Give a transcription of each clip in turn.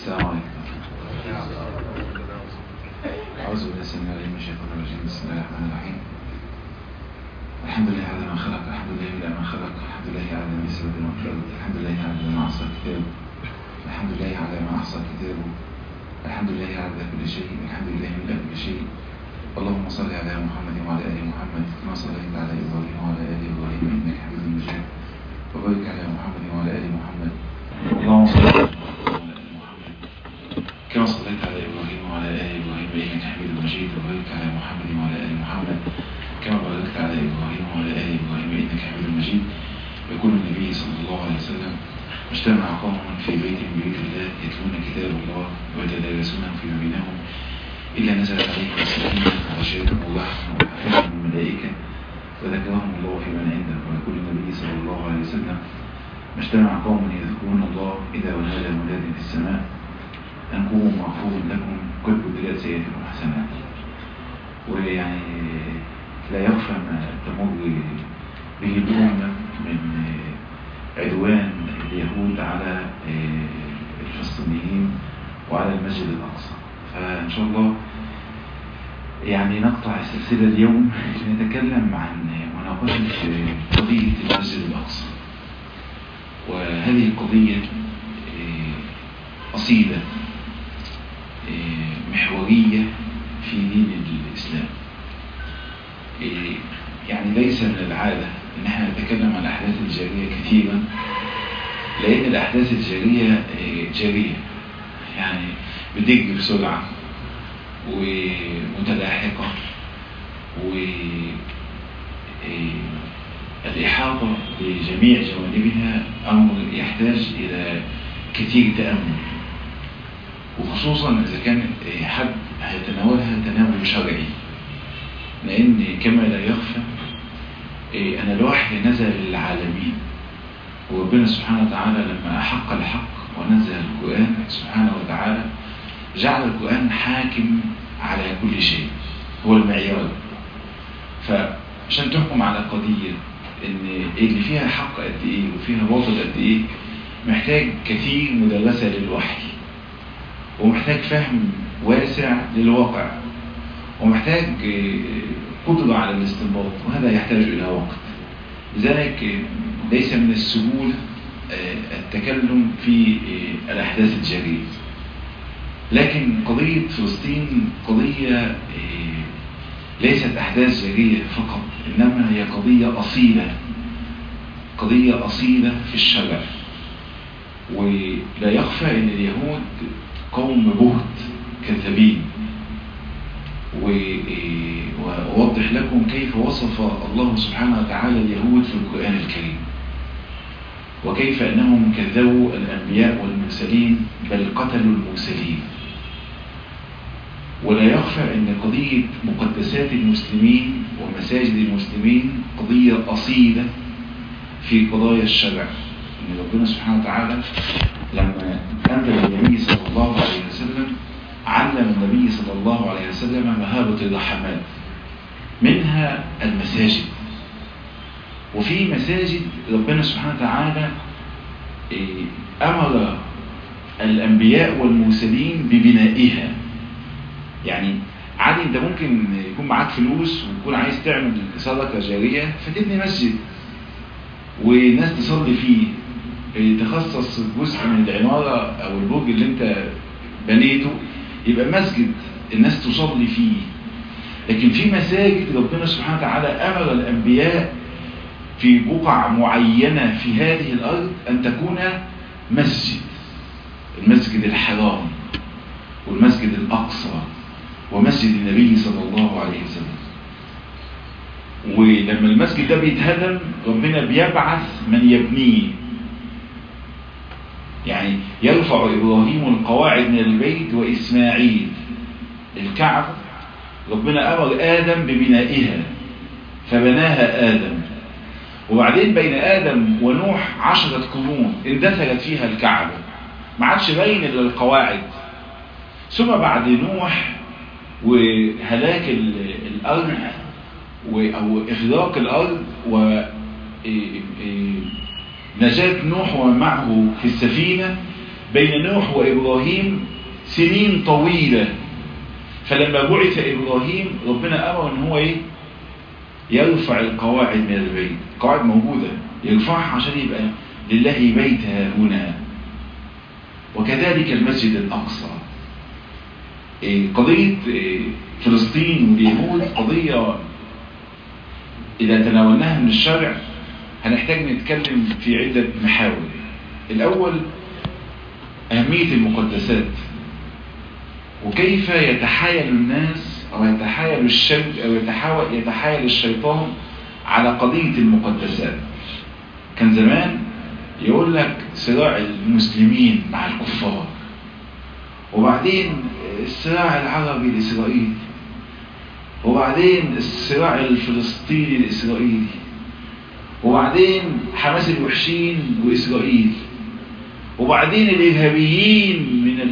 السلام عليكم أعوذ بالله السميع العليم من الشيطان الرجيم بسم الله الرحمن الرحيم الحمد لله على ما خلق الحمد لله على ما خلق الحمد لله على ما يسر ما في الأرض الحمد لله على ما أحصى كتابه الحمد لله على ما أحصى كتابه الحمد لله على كل شيء الحمد لله من كل شيء اللهم صل على محمد وعلى آل محمد كما صليت على إبراهيم وعلى آل إبراهيم إنك حميد مجيد وبارك على محمد وعلى آل محمد اللهم صل على محمد كما صليت على إبراهيم وعلى آل إبراهيم إنك حميد مجيد وبارك على محمد وعلى آل محمد كما باركت على إبراهيم وعلى آل إبراهيم إنك حميد مجيد يقول النبي صلى الله عليه وسلم اجتمع قوم في بيت من بيوت الله يتلون كتاب الله ويتدارسونه فيما بينهم إلا نزلت عليهم السكينة وغشيتهم الرحمة وحفظهم الملائكة وذكرهم الله في من عنده ويقول النبي صلى الله عليه وسلم ما اجتمع قوم يذكرون الله إذا ونادى مناد في السماء أن قوموا مغفور لكم قد بدلت سيئاتكم حسنات ويعني لا يخفى ما تمر به الأمة من عدوان اليهود على الفلسطينيين وعلى المسجد الأقصى فإن شاء الله يعني نقطع السلسلة اليوم لنتكلم عن مناقشة قضية المسجد الأقصى وهذه القضية أصيلة محورية في دين الإسلام يعني ليس من العادة ان احنا نتكلم عن الأحداث الجارية كثيرا لأن الأحداث الجارية جارية يعني بتجري بسرعة ومتلاحقة والإحاطة بجميع جوانبها أمر يحتاج إلى كثير تأمل وخصوصا إذا كان حد هيتناولها تناول شرعي لأن كما لا يخفى أنا الوحي نزل للعالمين وربنا سبحانه وتعالى لما أحق الحق ونزل القرآن سبحانه وتعالى جعل القرآن حاكم على كل شيء هو المعيار فعشان تحكم على قضية ان اللي فيها حق قد ايه وفيها باطل قد ايه محتاج كثير مدرسة للوحي ومحتاج فهم واسع للواقع ومحتاج قدرة على الاستنباط وهذا يحتاج إلى وقت لذلك ليس من السهولة التكلم في الأحداث الجارية لكن قضية فلسطين قضية ليست أحداث جارية فقط إنما هي قضية أصيلة قضية أصيلة في الشرع ولا يخفى أن اليهود قوم بهت كذابين وأوضح لكم كيف وصف الله سبحانه وتعالى اليهود في القرآن الكريم وكيف أنهم كذبوا الأنبياء والمرسلين بل قتلوا المرسلين ولا يخفى أن قضية مقدسات المسلمين ومساجد المسلمين قضية أصيلة في قضايا الشرع أن ربنا سبحانه وتعالى لما أنزل النبي صلى الله عليه وسلم علم النبي صلى الله عليه وسلم مهابة الرحمات منها المساجد وفي مساجد ربنا سبحانه وتعالى أمر الأنبياء والمرسلين ببنائها يعني عادي انت ممكن يكون معاك فلوس وتكون عايز تعمل صدقة جارية فتبني مسجد والناس تصلي فيه تخصص جزء من العمارة او البرج اللي انت بنيته يبقى مسجد الناس تصلي فيه لكن في مساجد ربنا سبحانه وتعالى أمر الأنبياء في بقع معينة في هذه الأرض أن تكون مسجد المسجد الحرام والمسجد الأقصى ومسجد النبي صلى الله عليه وسلم ولما المسجد ده بيتهدم ربنا بيبعث من يبنيه يعني يرفع إبراهيم القواعد من البيت وإسماعيل الكعب ربنا أمر آدم ببنائها فبناها آدم وبعدين بين آدم ونوح عشرة قرون اندثرت فيها الكعبة ما عادش باين إلا القواعد ثم بعد نوح وهلاك الأرض أو إغراق الأرض ونجاة نوح ومن معه في السفينة بين نوح وإبراهيم سنين طويلة فلما بعث إبراهيم ربنا أمر أن هو إيه يرفع القواعد من البيت قواعد موجودة يرفعها عشان يبقى لله بيت هنا وكذلك المسجد الأقصى قضية فلسطين واليهود قضية إذا تناولناها من الشرع هنحتاج نتكلم في عدة محاور الأول أهمية المقدسات وكيف يتحايل الناس أو يتحايل الشر أو يتحاول يتحايل الشيطان على قضية المقدسات كان زمان يقول لك صراع المسلمين مع الكفار وبعدين الصراع العربي الإسرائيلي وبعدين الصراع الفلسطيني الإسرائيلي وبعدين حماس الوحشين وإسرائيل وبعدين الإرهابيين من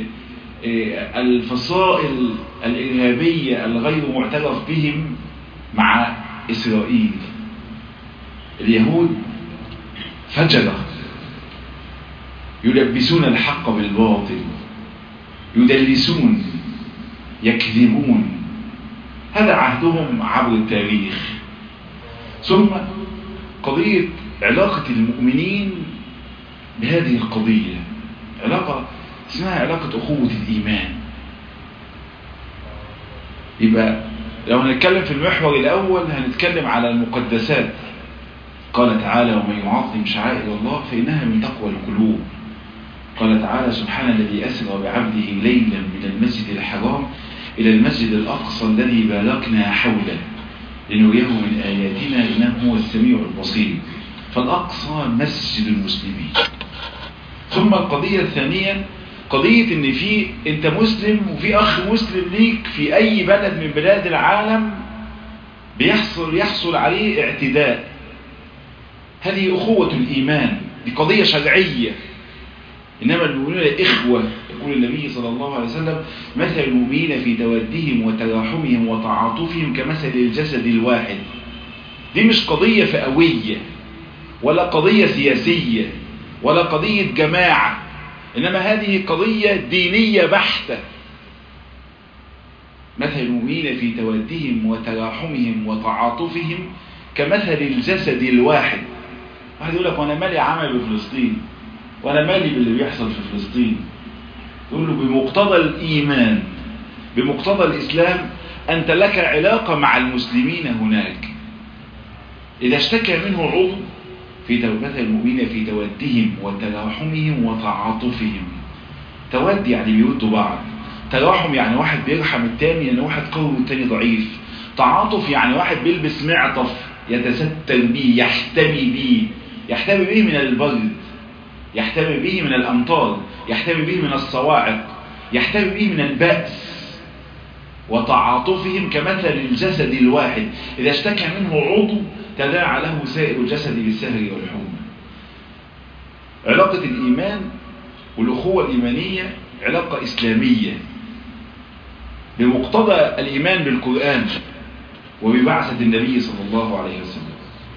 الفصائل الإرهابية الغير معترف بهم مع إسرائيل اليهود فجرة يلبسون الحق بالباطل يدلسون يكذبون هذا عهدهم عبر التاريخ ثم قضية علاقة المؤمنين بهذه القضية علاقة اسمها علاقة أخوة الإيمان يبقى لو هنتكلم في المحور الأول هنتكلم على المقدسات قال تعالى ومن يعظم شعائر الله فإنها من تقوى القلوب قال تعالى سبحان الذي أسرى بعبده ليلا من المسجد الحرام إلى المسجد الأقصى الذي باركنا حوله لنريه من آياتنا إنه هو السميع البصير فالأقصى مسجد المسلمين ثم القضية الثانية قضية ان في انت مسلم وفي اخ مسلم ليك في اي بلد من بلاد العالم بيحصل يحصل عليه اعتداء هذه اخوة الايمان دي قضية شرعية انما المؤمنون اخوة يقول النبي صلى الله عليه وسلم مثل المؤمنين في تودهم وتراحمهم وتعاطفهم كمثل الجسد الواحد دي مش قضية فئوية ولا قضية سياسية ولا قضية جماعة إنما هذه قضية دينية بحتة مثل المؤمنين في تودهم وتراحمهم وتعاطفهم كمثل الجسد الواحد واحد يقول لك وانا مالي عمل بفلسطين وانا مالي باللي بيحصل في فلسطين يقول له بمقتضى الإيمان بمقتضى الإسلام أنت لك علاقة مع المسلمين هناك إذا اشتكى منه عضو في توبة المؤمنين في تودهم وتراحمهم وتعاطفهم تود يعني بيودوا بعض تراحم يعني واحد بيرحم التاني لأن واحد قوي والتاني ضعيف تعاطف يعني واحد بيلبس معطف يتستر بيه يحتمي بيه يحتمي به من البرد يحتمي به من الأمطار يحتمي به من الصواعق يحتمي به من البأس وتعاطفهم كمثل الجسد الواحد إذا اشتكى منه عضو تداعى له سائر الجسد بالسهر والحمى علاقة الإيمان والأخوة الإيمانية علاقة إسلامية بمقتضى الإيمان بالقرآن وببعثة النبي صلى الله عليه وسلم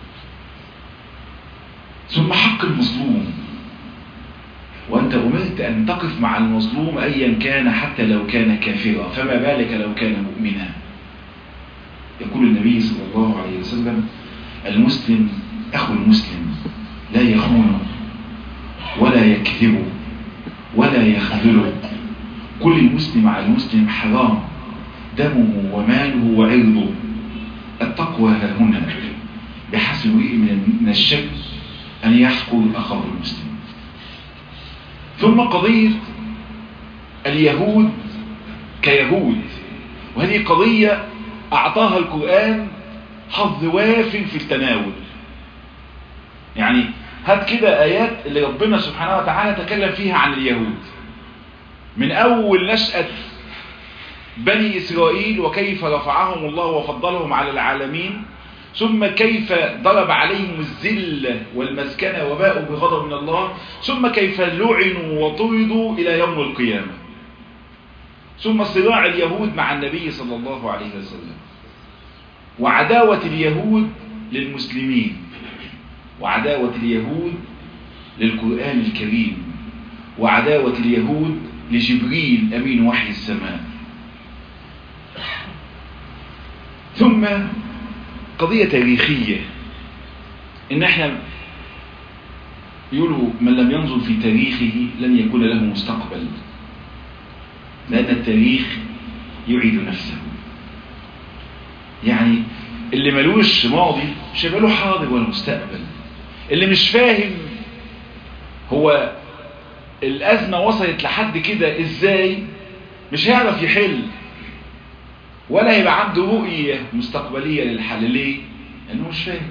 ثم حق المظلوم وأنت أمرت أن تقف مع المظلوم أيا كان حتى لو كان كافرا فما بالك لو كان مؤمنا يقول النبي صلى الله عليه وسلم المسلم أخو المسلم لا يخون ولا يكذب ولا يخذل كل المسلم على المسلم حرام دمه وماله وعرضه التقوى ها هنا بحسب من الشك أن يحقر أخاه المسلم ثم قضية اليهود كيهود وهذه قضية أعطاها القرآن حظ وافر في التناول يعني هات كده آيات اللي ربنا سبحانه وتعالى تكلم فيها عن اليهود من أول نشأة بني إسرائيل وكيف رفعهم الله وفضلهم على العالمين ثم كيف ضرب عليهم الذل والمسكنة وباءوا بغضب من الله ثم كيف لعنوا وطردوا إلى يوم القيامة ثم صراع اليهود مع النبي صلى الله عليه وسلم وعداوة اليهود للمسلمين وعداوة اليهود للقرآن الكريم وعداوة اليهود لجبريل أمين وحي السماء ثم قضية تاريخية إن احنا يقولوا من لم ينظر في تاريخه لن يكون له مستقبل لأن التاريخ يعيد نفسه يعني اللي ملوش ماضي مش هيبقى له حاضر ولا مستقبل اللي مش فاهم هو الأزمة وصلت لحد كده إزاي مش هيعرف يحل ولا هيبقى عنده رؤية مستقبلية للحل ليه؟ لأنه مش فاهم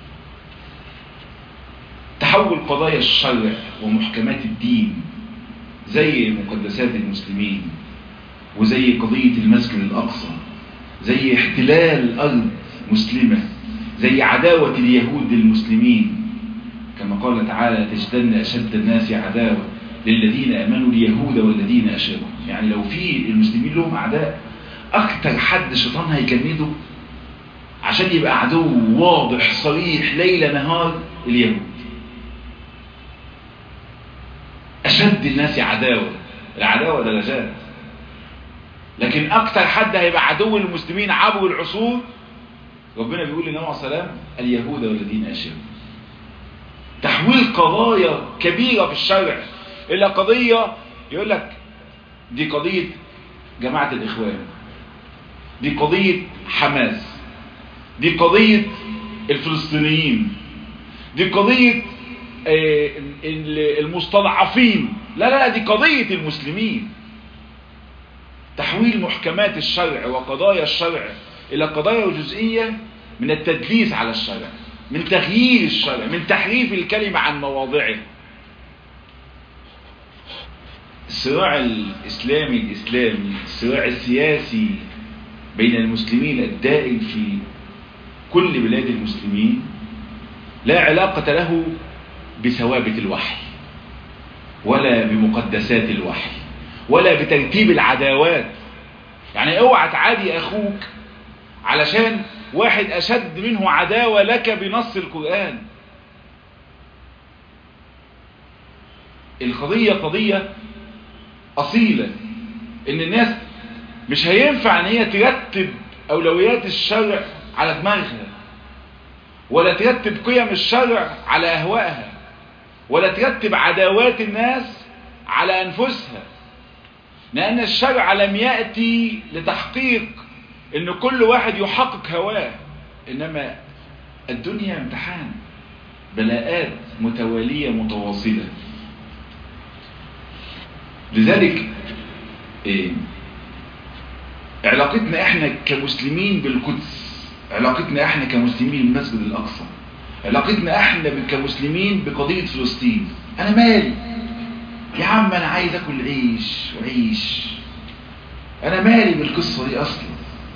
تحول قضايا الشرع ومحكمات الدين زي مقدسات المسلمين وزي قضية المسجد الأقصى زي احتلال أرض مسلمة زي عداوة اليهود للمسلمين كما قال تعالى تجدن أشد الناس عداوة للذين أمنوا اليهود والذين أشركوا يعني لو في المسلمين لهم أعداء أكتر حد شيطان هيكنده عشان يبقى عدو واضح صريح ليل نهار اليهود أشد الناس عداوة العداوة درجات لكن أكتر حد هيبقى عدو المسلمين عبر العصور ربنا بيقول لنا عليه السلام اليهود والذين أشركوا تحويل قضايا كبيرة في الشرع إلى قضية يقول لك دي قضية جماعة الإخوان دي قضية حماس دي قضية الفلسطينيين دي قضية المستضعفين لا لا دي قضية المسلمين تحويل محكمات الشرع وقضايا الشرع إلى قضايا جزئية من التدليس على الشرع من تغيير الشرع من تحريف الكلمة عن مواضعه الصراع الإسلامي الإسلامي الصراع السياسي بين المسلمين الدائم في كل بلاد المسلمين لا علاقة له بثوابت الوحي ولا بمقدسات الوحي ولا بترتيب العداوات يعني اوعى تعادي اخوك علشان واحد اشد منه عداوة لك بنص القرآن القضية قضية اصيلة ان الناس مش هينفع ان هي ترتب اولويات الشرع على دماغها ولا ترتب قيم الشرع على اهوائها ولا ترتب عداوات الناس على انفسها لان الشرع لم يأتي لتحقيق ان كل واحد يحقق هواه انما الدنيا امتحان بلاءات متوالية متواصلة لذلك إيه علاقتنا احنا كمسلمين بالقدس علاقتنا احنا كمسلمين بالمسجد الاقصى علاقتنا احنا كمسلمين بقضية فلسطين انا مالي يا عم انا عايز اكل عيش وعيش انا مالي بالقصة دي اصلا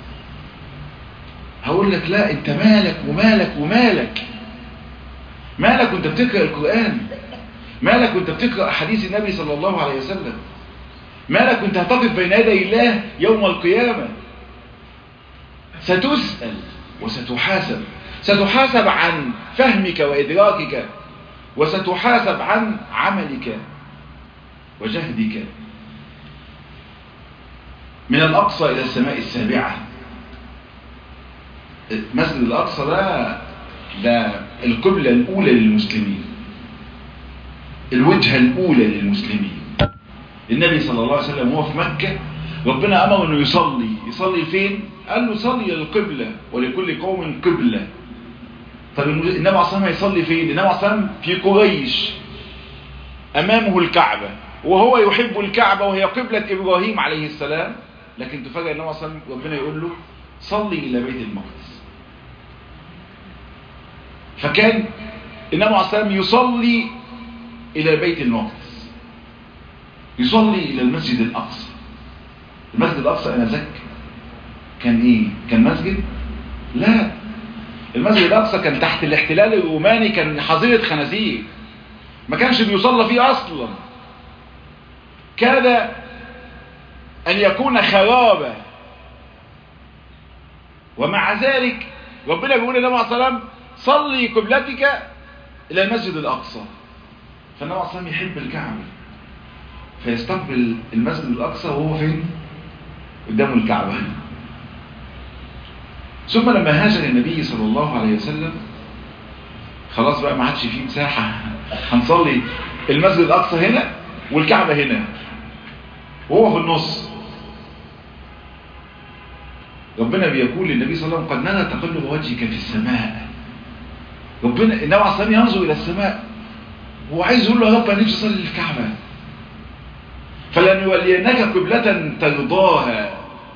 هقول لك لا انت مالك ومالك ومالك مالك وانت بتقرأ القرآن مالك وانت بتقرأ حديث النبي صلى الله عليه وسلم مالك وانت هتقف بين يدي الله يوم القيامة ستسأل وستحاسب ستحاسب عن فهمك وإدراكك وستحاسب عن عملك وجهدك من الأقصى إلى السماء السابعة مسجد الأقصى ده ده القبلة الأولى للمسلمين الوجهة الأولى للمسلمين النبي صلى الله عليه وسلم وهو في مكة ربنا أمر أنه يصلي يصلي فين؟ قال له صلي للقبلة ولكل قوم قبلة طب النبي عليه الصلاة يصلي فين؟ النبي عليه الصلاة في قريش أمامه الكعبة وهو يحب الكعبة وهي قبلة إبراهيم عليه السلام لكن تفاجأ النبي عليه الصلاة ربنا يقول له صلي إلى بيت المقدس فكان النبي عليه الصلاة يصلي إلى بيت المقدس يصلي إلى المسجد الأقصى المسجد الأقصى أنا ذك كان إيه؟ كان مسجد؟ لا المسجد الأقصى كان تحت الاحتلال الروماني كان حظيرة خنازير ما كانش بيصلى فيه أصلا كاد أن يكون خرابا ومع ذلك ربنا بيقول للنبي عليه الصلاة صلي قبلتك إلى المسجد الأقصى فالنبي عليه الصلاة يحب الكعبة فيستقبل المسجد الأقصى وهو فين؟ قدامه الكعبة ثم لما هاجر النبي صلى الله عليه وسلم خلاص بقى ما عادش فيه مساحة هنصلي المسجد الأقصى هنا والكعبة هنا وهو في النص ربنا بيقول للنبي صلى الله عليه وسلم قد نرى تقلب وجهك في السماء ربنا النبي عليه الصلاه ينظر الى السماء هو عايز يقول له يا رب انا نفسي اصلي الكعبه فلنولينك قبلة ترضاها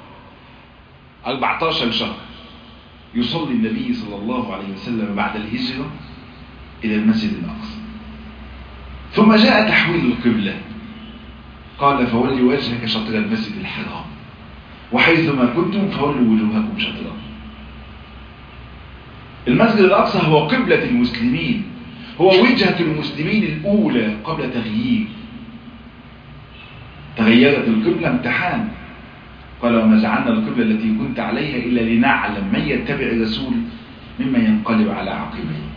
14 شهر يصلي النبي صلى الله عليه وسلم بعد الهجرة إلى المسجد الأقصى ثم جاء تحويل القبلة قال فولي وجهك شطر المسجد الحرام وحيثما كنتم فولوا وجوهكم شطره المسجد الأقصى هو قبلة المسلمين هو وجهة المسلمين الأولى قبل تغيير تغيرت القبلة امتحان قال وما جعلنا القبلة التي كنت عليها إلا لنعلم من يتبع الرسول مما ينقلب على عقبيه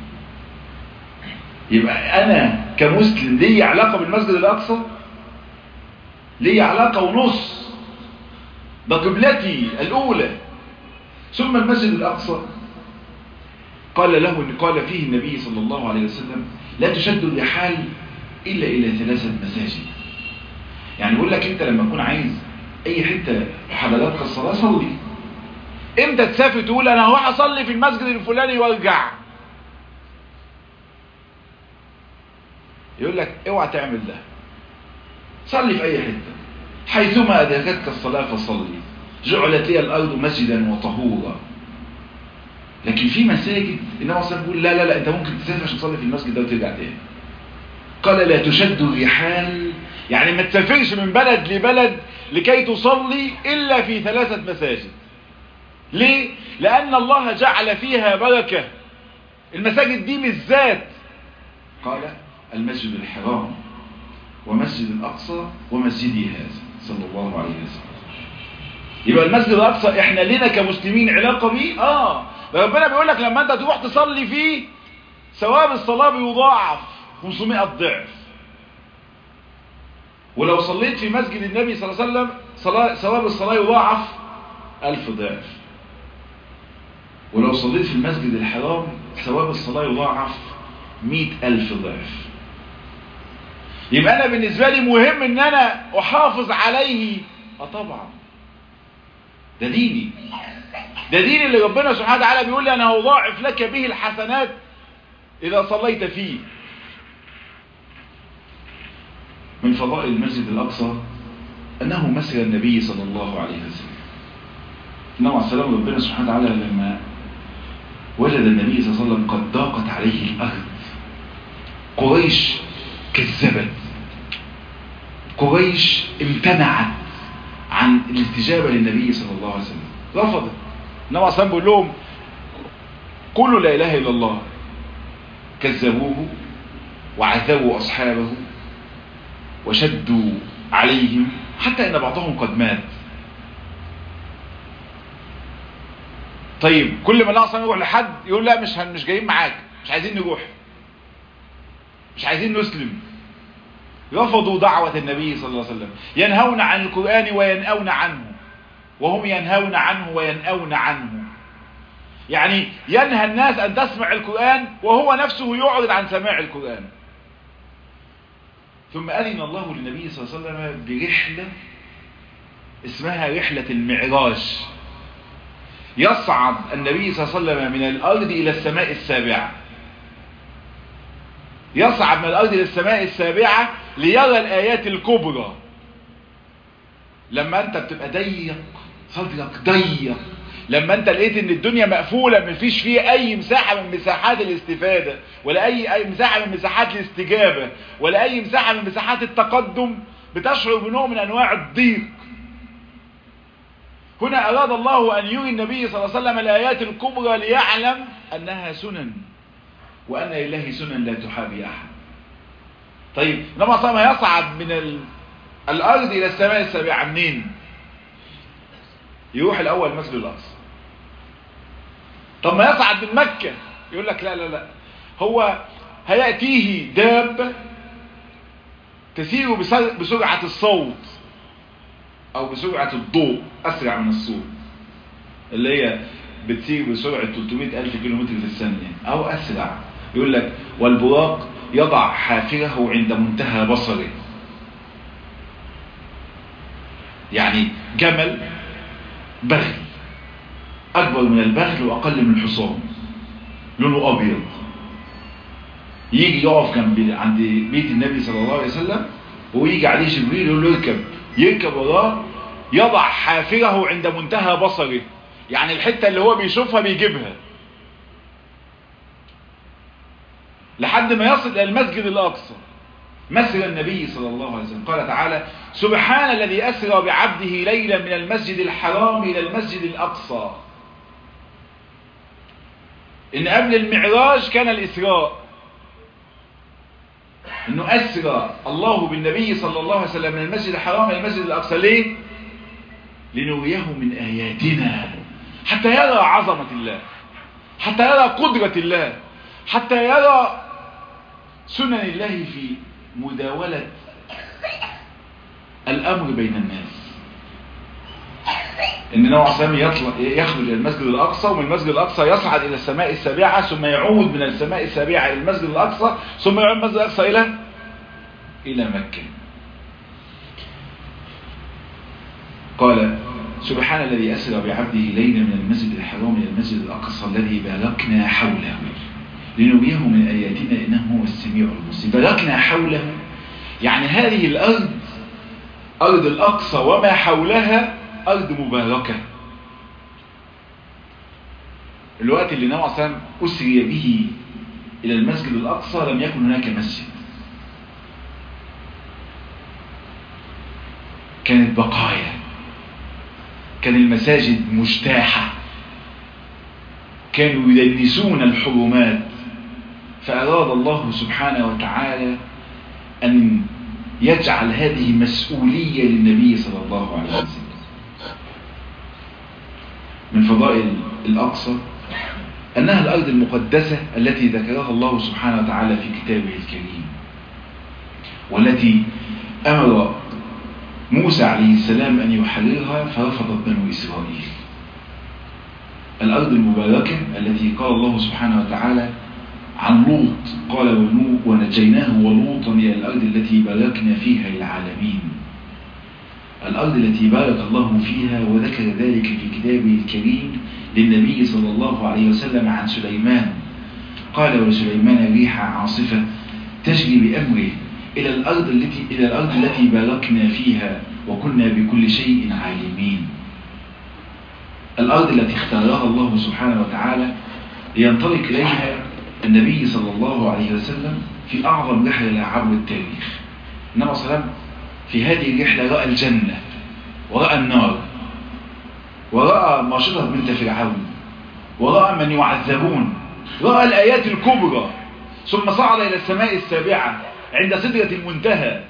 يبقى أنا كمسلم لي علاقة بالمسجد الأقصى لي علاقة ونص ده قبلتي الأولى ثم المسجد الأقصى قال له قال فيه النبي صلى الله عليه وسلم لا تشد الرحال إلا إلى ثلاثة مساجد يعني بيقول لك أنت لما تكون عايز أي حتة حلالات الصلاة صلي امتى تسافر تقول أنا هروح أصلي في المسجد الفلاني وارجع يقول لك اوعى تعمل ده صلي في أي حتة حيثما أدركتك الصلاة فصلي جعلت لي الأرض مسجدا وطهورا لكن في مساجد النبي صلى بيقول لا لا لا انت ممكن تسافر عشان تصلي في المسجد ده وترجع تاني قال لا تشد الرحال يعني ما تسافرش من بلد لبلد لكي تصلي الا في ثلاثة مساجد ليه لان الله جعل فيها بركة المساجد دي بالذات قال المسجد الحرام ومسجد الاقصى ومسجدي هذا صلى الله عليه وسلم يبقى المسجد الاقصى احنا لنا كمسلمين علاقة بيه اه ربنا بيقول لك لما انت تروح تصلي فيه ثواب الصلاة بيضاعف 500 ضعف ولو صليت في مسجد النبي صلى الله عليه وسلم ثواب الصلاة يضاعف 1000 ضعف ولو صليت في المسجد الحرام ثواب الصلاة يضاعف 100000 ضعف يبقى انا بالنسبة لي مهم ان انا احافظ عليه اه طبعا ده ديني ده دين اللي ربنا سبحانه وتعالى بيقول لي انا هضاعف لك به الحسنات اذا صليت فيه من فضائل المسجد الاقصى انه مسجد النبي صلى الله عليه وسلم النبي عليه السلام ربنا سبحانه وتعالى لما وجد النبي صلى الله عليه وسلم قد ضاقت عليه الارض قريش كذبت قريش امتنعت عن الاستجابة للنبي صلى الله عليه وسلم رفضت النبي عليه بيقول لهم قولوا لا اله الا الله كذبوه وعذبوا اصحابه وشدوا عليهم حتى ان بعضهم قد مات طيب كل ما النبي يروح لحد يقول لا مش مش جايين معاك مش عايزين نروح مش عايزين نسلم رفضوا دعوة النبي صلى الله عليه وسلم ينهون عن القرآن وينأون عنه وهم ينهون عنه وينأون عنه يعني ينهى الناس أن تسمع القرآن وهو نفسه يعرض عن سماع القرآن ثم أذن الله للنبي صلى الله عليه وسلم برحلة اسمها رحلة المعراج يصعد النبي صلى الله عليه وسلم من الأرض إلى السماء السابعة يصعد من الأرض إلى السماء السابعة ليرى الآيات الكبرى لما أنت بتبقى ضيق صدرك ضيق لما أنت لقيت أن الدنيا مقفولة مفيش فيه أي مساحة من مساحات الاستفادة ولا أي, أي مساحة من مساحات الاستجابة ولا أي مساحة من مساحات التقدم بتشعر بنوع من أنواع الضيق هنا أراد الله أن يري النبي صلى الله عليه وسلم الآيات الكبرى ليعلم أنها سنن وأن لله سنن لا تحابي أحد طيب لما صلى يصعد من ال... الأرض إلى السماء السابعة منين يروح الأول مسجد الأقصى طب ما يصعد من مكة يقول لك لا لا لا هو هيأتيه دابة تسير بسر- بسرعة الصوت او بسرعة الضوء اسرع من الصوت اللي هي بتسير بسرعة 300 ألف كيلومتر في الثانية أو أسرع يقول لك والبراق يضع حافره عند منتهى بصره يعني جمل بغل أكبر من البغل وأقل من الحصان لونه أبيض يجي يقف جنب عند بيت النبي صلى الله عليه وسلم ويجي عليه جبريل يقول له اركب يركب وراه يضع حافره عند منتهى بصره يعني الحتة اللي هو بيشوفها بيجيبها لحد ما يصل إلى المسجد الأقصى مثل النبي صلى الله عليه وسلم قال تعالى سبحان الذي أسرى بعبده ليلا من المسجد الحرام إلى المسجد الأقصى إن قبل المعراج كان الإسراء إنه أسرى الله بالنبي صلى الله عليه وسلم من المسجد الحرام إلى المسجد الأقصى ليه؟ لنريه من آياتنا حتى يرى عظمة الله حتى يرى قدرة الله حتى يرى سنن الله في مداولة الأمر بين الناس إن نوع سامي يطلع يخرج إلى المسجد الأقصى ومن المسجد الأقصى يصعد إلى السماء السابعة ثم يعود من السماء السابعة إلى المسجد الأقصى ثم يعود من المسجد الأقصى إلى إلى مكة قال سبحان الذي أسرى بعبده ليلا من المسجد الحرام إلى المسجد الأقصى الذي باركنا حوله لنريه من آياتنا إنه هو السميع البصير باركنا حوله يعني هذه الأرض أرض الأقصى وما حولها أرض مباركة الوقت اللي نوع سام أسري به إلى المسجد الأقصى لم يكن هناك مسجد كانت بقايا كان المساجد مجتاحة كانوا يدنسون الحرمات فأراد الله سبحانه وتعالى أن يجعل هذه مسؤولية للنبي صلى الله عليه وسلم من فضائل الأقصى أنها الأرض المقدسة التي ذكرها الله سبحانه وتعالى في كتابه الكريم والتي أمر موسى عليه السلام أن يحررها فرفضت بنو إسرائيل الأرض المباركة التي قال الله سبحانه وتعالى عن لوط قال ونو- ونجيناه ولوطا إلى الأرض التي باركنا فيها للعالمين الأرض التي بارك الله فيها وذكر ذلك في كتابه الكريم للنبي صلى الله عليه وسلم عن سليمان قال ولسليمان ريح عاصفة تجري بأمره إلى الأرض التي إلى الأرض التي باركنا فيها وكنا بكل شيء عالمين الأرض التي اختارها الله سبحانه وتعالى لينطلق إليها النبي صلى الله عليه وسلم في أعظم رحلة عبر التاريخ النبي صلى الله عليه وسلم في هذه الرحلة رأى الجنة ورأى النار ورأى ماشطة بنت فرعون ورأى من يعذبون رأى الآيات الكبرى ثم صعد إلى السماء السابعة عند سدرة المنتهى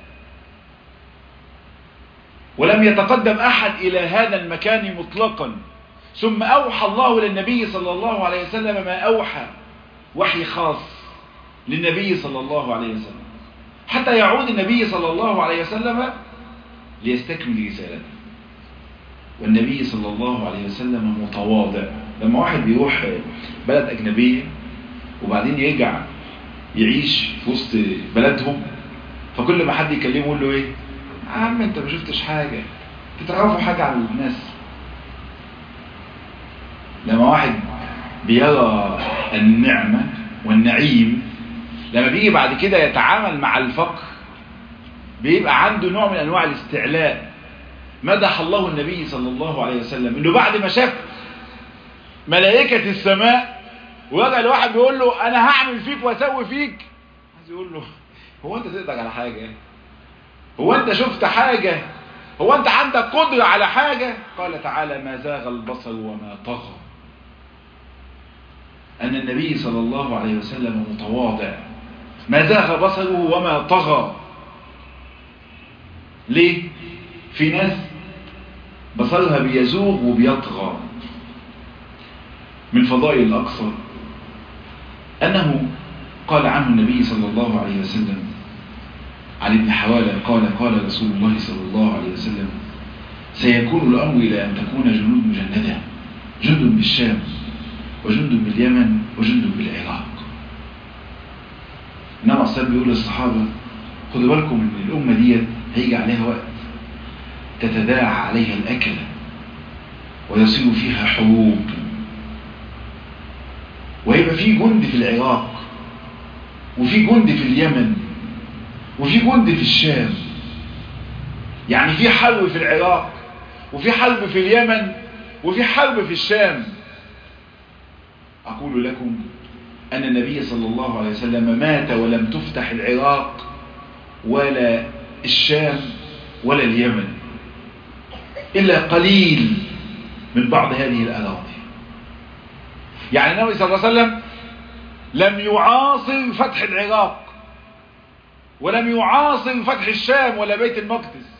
ولم يتقدم أحد إلى هذا المكان مطلقا ثم أوحى الله للنبي صلى الله عليه وسلم ما أوحى وحي خاص للنبي صلى الله عليه وسلم حتى يعود النبي صلى الله عليه وسلم ليستكمل رسالته والنبي صلى الله عليه وسلم متواضع لما واحد بيروح بلد أجنبية وبعدين يرجع يعيش في وسط بلدهم فكل ما حد يكلمه يقول له ايه يا عم انت ما شفتش حاجة تتعرفوا حاجة عن الناس لما واحد بيرى النعمة والنعيم لما بيجي بعد كده يتعامل مع الفقر بيبقى عنده نوع من انواع الاستعلاء مدح الله النبي صلى الله عليه وسلم انه بعد ما شاف ملائكة السماء ورجع الواحد بيقول له انا هعمل فيك واسوي فيك عايز يقول له هو انت تقدر على حاجة هو انت شفت حاجة هو انت عندك قدرة على حاجة قال تعالى ما زاغ البصر وما طغى أن النبي صلى الله عليه وسلم متواضع ما زاغ بصره وما طغى ليه؟ في ناس بصرها بيزوغ وبيطغى من فضائل الأقصى أنه قال عنه النبي صلى الله عليه وسلم عن ابن حوالة قال قال رسول الله صلى الله عليه وسلم سيكون الأمر إلى أن تكون جنود مجندة جند بالشام وجند باليمن وجند بالعراق إنما الصلاة بيقول للصحابة خدوا بالكم ان الأمة دي هيجي عليها وقت تتداعى عليها الأكل ويصير فيها حروب ويبقى في جند في العراق وفي جند في اليمن وفي جند في الشام يعني في حرب في العراق وفي حرب في اليمن وفي حرب في الشام أقول لكم أن النبي صلى الله عليه وسلم مات ولم تفتح العراق ولا الشام ولا اليمن إلا قليل من بعض هذه الأراضي يعني النبي صلى الله عليه وسلم لم يعاصر فتح العراق ولم يعاصر فتح الشام ولا بيت المقدس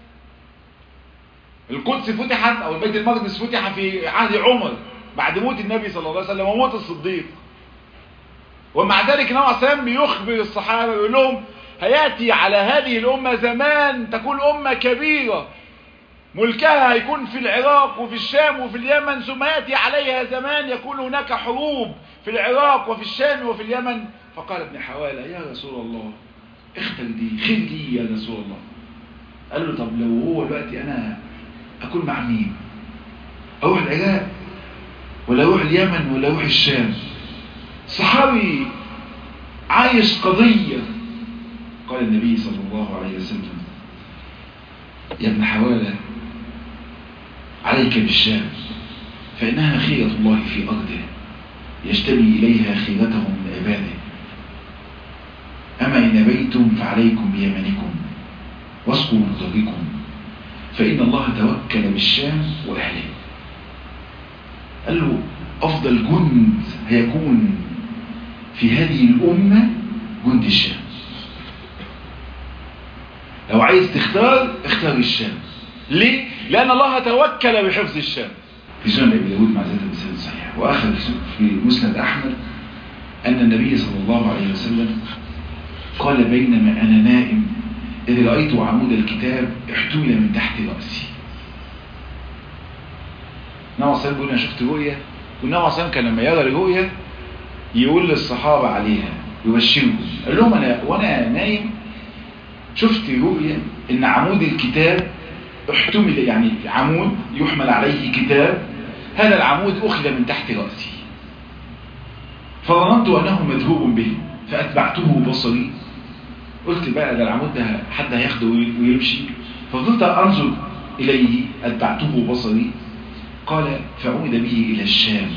القدس فتحت او بيت المقدس فتح في عهد عمر بعد موت النبي صلى الله عليه وسلم وموت الصديق ومع ذلك النبي عليه السلام بيخبر الصحابة يقول لهم هياتي على هذه الأمة زمان تكون أمة كبيرة ملكها هيكون في العراق وفي الشام وفي اليمن ثم يأتي عليها زمان يكون هناك حروب في العراق وفي الشام وفي اليمن فقال ابن حوالة يا رسول الله اختر دي خير لي يا رسول الله قال له طب لو هو دلوقتي أنا أكون مع مين أروح العراق ولا أروح اليمن ولا أروح الشام صحابي عايش قضية قال النبي صلى الله عليه وسلم يا ابن حوالة عليك بالشام فإنها خيرة الله في أرضه يجتبي إليها خيرته من عباده أما إن أبيتم فعليكم بيمنكم واسقوا مضركم فإن الله توكل بالشام وأهله قال له أفضل جند هيكون في هذه الأمة جند الشام لو عايز تختار اختار الشام ليه؟ لأن الله توكل بحفظ الشام في سنن أبي داود مع ذات المثال صحيح وأخذ في مسند أحمد أن النبي صلى الله عليه وسلم قال بينما أنا نائم إذ رأيت عمود الكتاب احتول من تحت رأسي نوع صلى بيقول أنا شفت رؤية والنوع صلى كان لما يرى الرؤية يقول للصحابة عليها يبشرهم قال لهم أنا وأنا نايم شفت رؤية إن عمود الكتاب احتمل يعني عمود يحمل عليه كتاب هذا العمود أخذ من تحت رأسي فظننت أنه مذهوب به فأتبعته بصري قلت بقى ده العمود ده حد هياخده ويمشي ففضلت أنظر إليه أتبعته بصري قال فعود به إلى الشام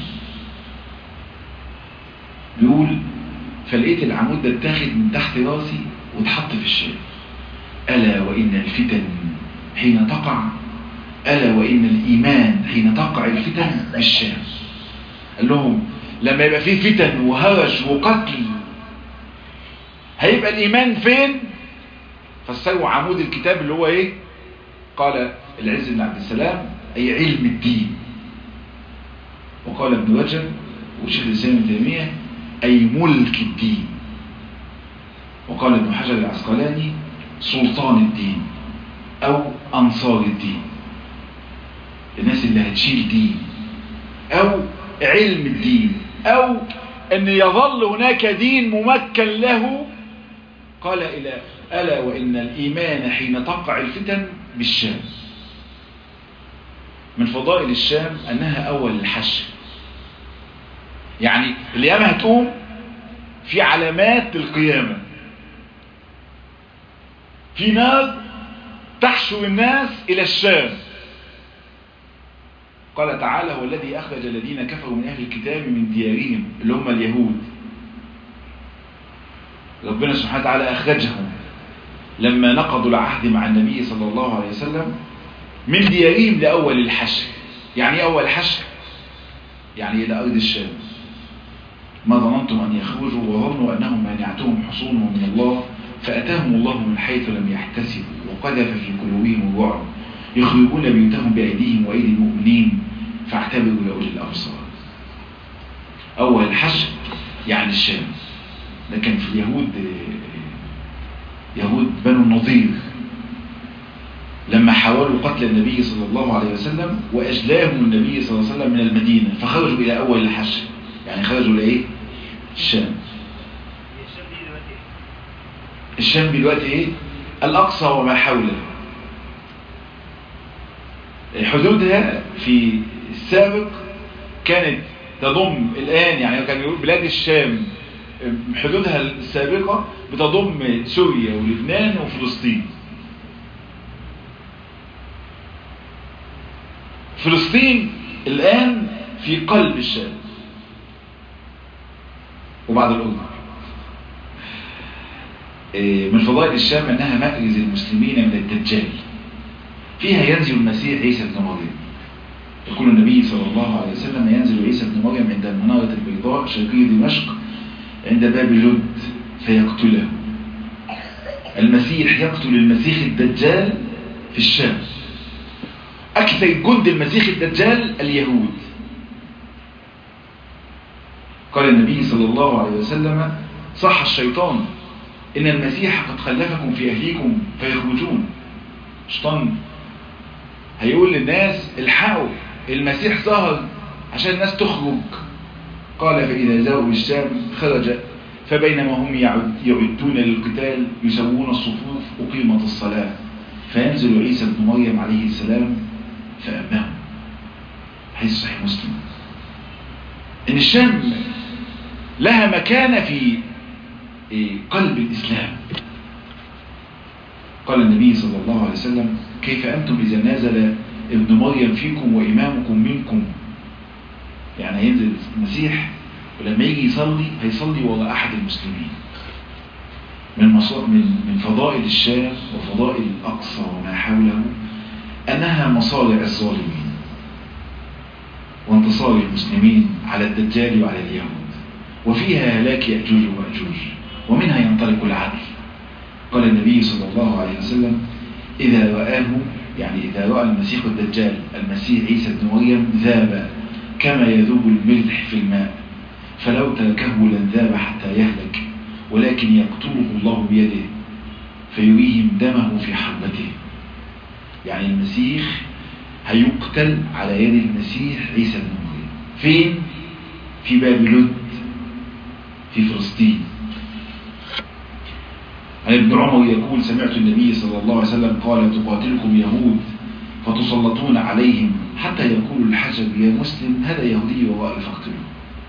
بيقول فلقيت العمود ده اتاخد من تحت راسي واتحط في الشام ألا وإن الفتن حين تقع ألا وإن الإيمان حين تقع الفتن بالشام قال لهم لما يبقى فيه فتن وهرج وقتل هيبقى الإيمان فين فسروا عمود الكتاب اللي هو ايه قال العز بن عبد السلام أي علم الدين وقال ابن رجب وشيخ الإسلام ابن تيمية أي ملك الدين وقال ابن حجر العسقلاني سلطان الدين أو أنصار الدين الناس اللي هتشيل دين أو علم الدين أو أن يظل هناك دين ممكن له قال إلى ألا وإن الإيمان حين تقع الفتن بالشام من فضائل الشام أنها أول الحشر يعني القيامة هتقوم في علامات القيامة في نار تحشو الناس إلى الشام قال تعالى هو الذي أخرج الذين كفروا من أهل الكتاب من ديارهم اللي هم اليهود ربنا سبحانه وتعالى أخرجهم لما نقضوا العهد مع النبي صلى الله عليه وسلم من ديارهم لأول الحشر يعني أول حشر يعني إلى أرض الشام ما ظننتم أن يخرجوا وظنوا أنهم مانعتهم حصونهم من الله فأتاهم الله من حيث لم يحتسبوا وقذف في قلوبهم الرعب يخرجون بيوتهم بأيديهم وأيدي المؤمنين فاعتبروا لأولي الأبصار أول الحشر يعني الشام لكن في اليهود يهود بنو النضير لما حاولوا قتل النبي صلى الله عليه وسلم وأجلاهم النبي صلى الله عليه وسلم من المدينة فخرجوا إلى أول الحشر يعني خرجوا لإيه؟ الشام الشام دلوقتي إيه؟ الأقصى وما حوله حدودها في السابق كانت تضم الآن يعني كان يقول بلاد الشام حدودها السابقة بتضم سوريا ولبنان وفلسطين فلسطين الآن في قلب الشام وبعد الأردن من فضائل الشام أنها مأرز المسلمين من الدجال فيها ينزل المسيح عيسى بن مريم يقول النبي صلى الله عليه وسلم ينزل عيسى بن مريم عند المنارة البيضاء شرقي دمشق عند باب لد فيقتله المسيح يقتل المسيح الدجال في الشام أكثر جند المسيح الدجال اليهود قال النبي صلى الله عليه وسلم صح الشيطان إن المسيح قد خلفكم في أهليكم فيخرجون شيطان هيقول للناس الحقوا المسيح ظهر عشان الناس تخرج قال فإذا زاوا بالشام خرج فبينما هم يعدون للقتال يسوون الصفوف أقيمت الصلاة فينزل عيسى بن مريم عليه السلام فأمهم حيث صحيح مسلم إن الشام لها مكانة في قلب الإسلام قال النبي صلى الله عليه وسلم كيف أنتم إذا نازل ابن مريم فيكم وإمامكم منكم يعني هينزل المسيح ولما يجي يصلي هيصلي وراء أحد المسلمين من من من فضائل الشام وفضائل الأقصى وما حوله أنها مصالح الظالمين وانتصار المسلمين على الدجال وعلى اليهود وفيها هلاك يأجوج ومأجوج ومنها ينطلق العدل قال النبي صلى الله عليه وسلم إذا رآه يعني إذا رأى المسيح الدجال المسيح عيسى بن مريم ذاب كما يذوب الملح في الماء فلو تركه لن ذاب حتى يهلك ولكن يقتله الله بيده فيريهم دمه في حربته يعني المسيح هيقتل على يد المسيح عيسى بن مريم فين؟ في باب لد في فلسطين عن ابن عمر يقول سمعت النبي صلى الله عليه وسلم قال تقاتلكم يهود فتسلطون عليهم حتى يقول الحجر يا مسلم هذا يهودي ورائي فاقتلوه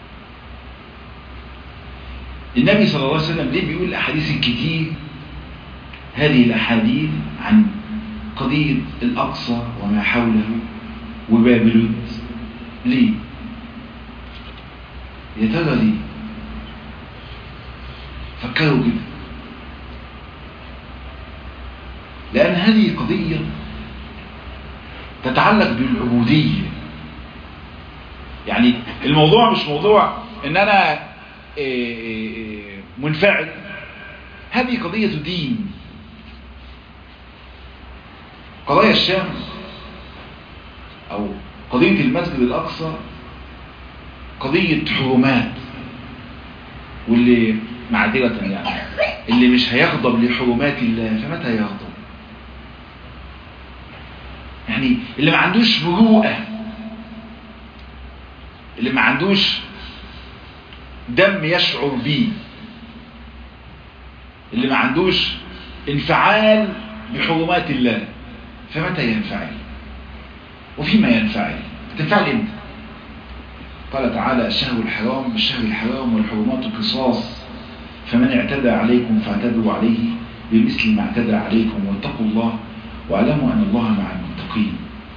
النبي صلى الله عليه وسلم ليه بيقول الأحاديث الكتير هذه الأحاديث عن قضية الأقصى وما حوله وباب لد ليه يا ترى ليه فكروا كده لأن هذه قضية تتعلق بالعبودية يعني الموضوع مش موضوع ان انا منفعل هذه قضية دين قضايا الشام او قضية المسجد الاقصى قضية حرمات واللي معذرة يعني اللي مش هيغضب لحرمات الله فمتى يغضب يعني اللي ما عندوش مروءة اللي ما عندوش دم يشعر بيه اللي ما عندوش انفعال بحرمات الله فمتى ينفعل وفيما ينفعل تنفعل امتى قال تعالى الشهر الحرام بالشهر الحرام والحرمات قصاص فمن اعتدى عليكم فاعتدوا عليه بمثل ما اعتدى عليكم واتقوا الله واعلموا ان الله مع المتقين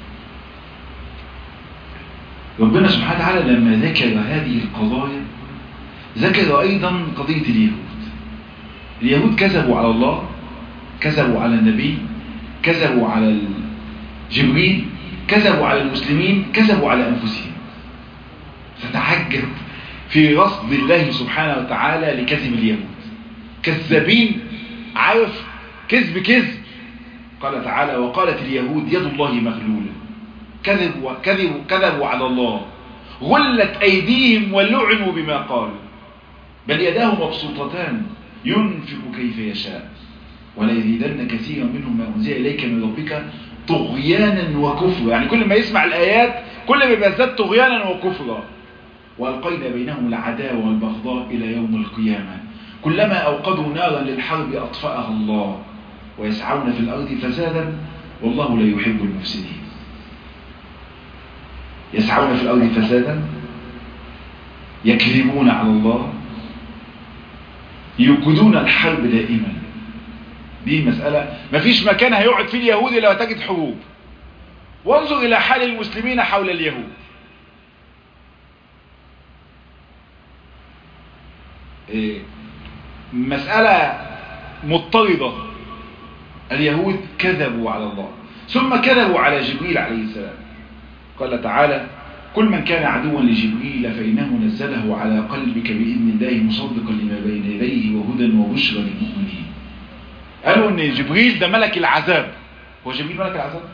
ربنا سبحانه وتعالى لما ذكر هذه القضايا ذكر ايضا قضية اليهود اليهود كذبوا على الله كذبوا على النبي كذبوا على جبريل كذبوا على المسلمين كذبوا على انفسهم فتعجب في رصد الله سبحانه وتعالى لكذب اليهود كذابين عارف كذب كذب قال تعالى وقالت اليهود يد الله مغلولة كذبوا كذبوا كذبوا على الله غلت أيديهم ولعنوا بما قالوا بل يداه مبسوطتان ينفق كيف يشاء ولا يزيدن كثيرا منهم ما أنزل إليك من ربك طغيانا وكفرا يعني كل ما يسمع الآيات كل ما يزداد طغيانا وكفرا وألقينا بينهم العداوة والبغضاء إلى يوم القيامة كلما أوقدوا نارا للحرب أطفأها الله ويسعون في الأرض فسادا والله لا يحب المفسدين يسعون في الأرض فسادا يكذبون على الله يوجدون الحرب دائما دي مسألة مفيش مكان هيقعد فيه اليهود إلا وتجد حروب وانظر إلى حال المسلمين حول اليهود إيه مسألة مضطردة اليهود كذبوا على الله ثم كذبوا على جبريل عليه السلام قال تعالى كل من كان عدوا لجبريل فإنه نزله على قلبك بإذن الله مصدقا لما بين يديه وهدى وبشرى للمؤمنين قالوا ان جبريل ده ملك العذاب هو جبريل ملك العذاب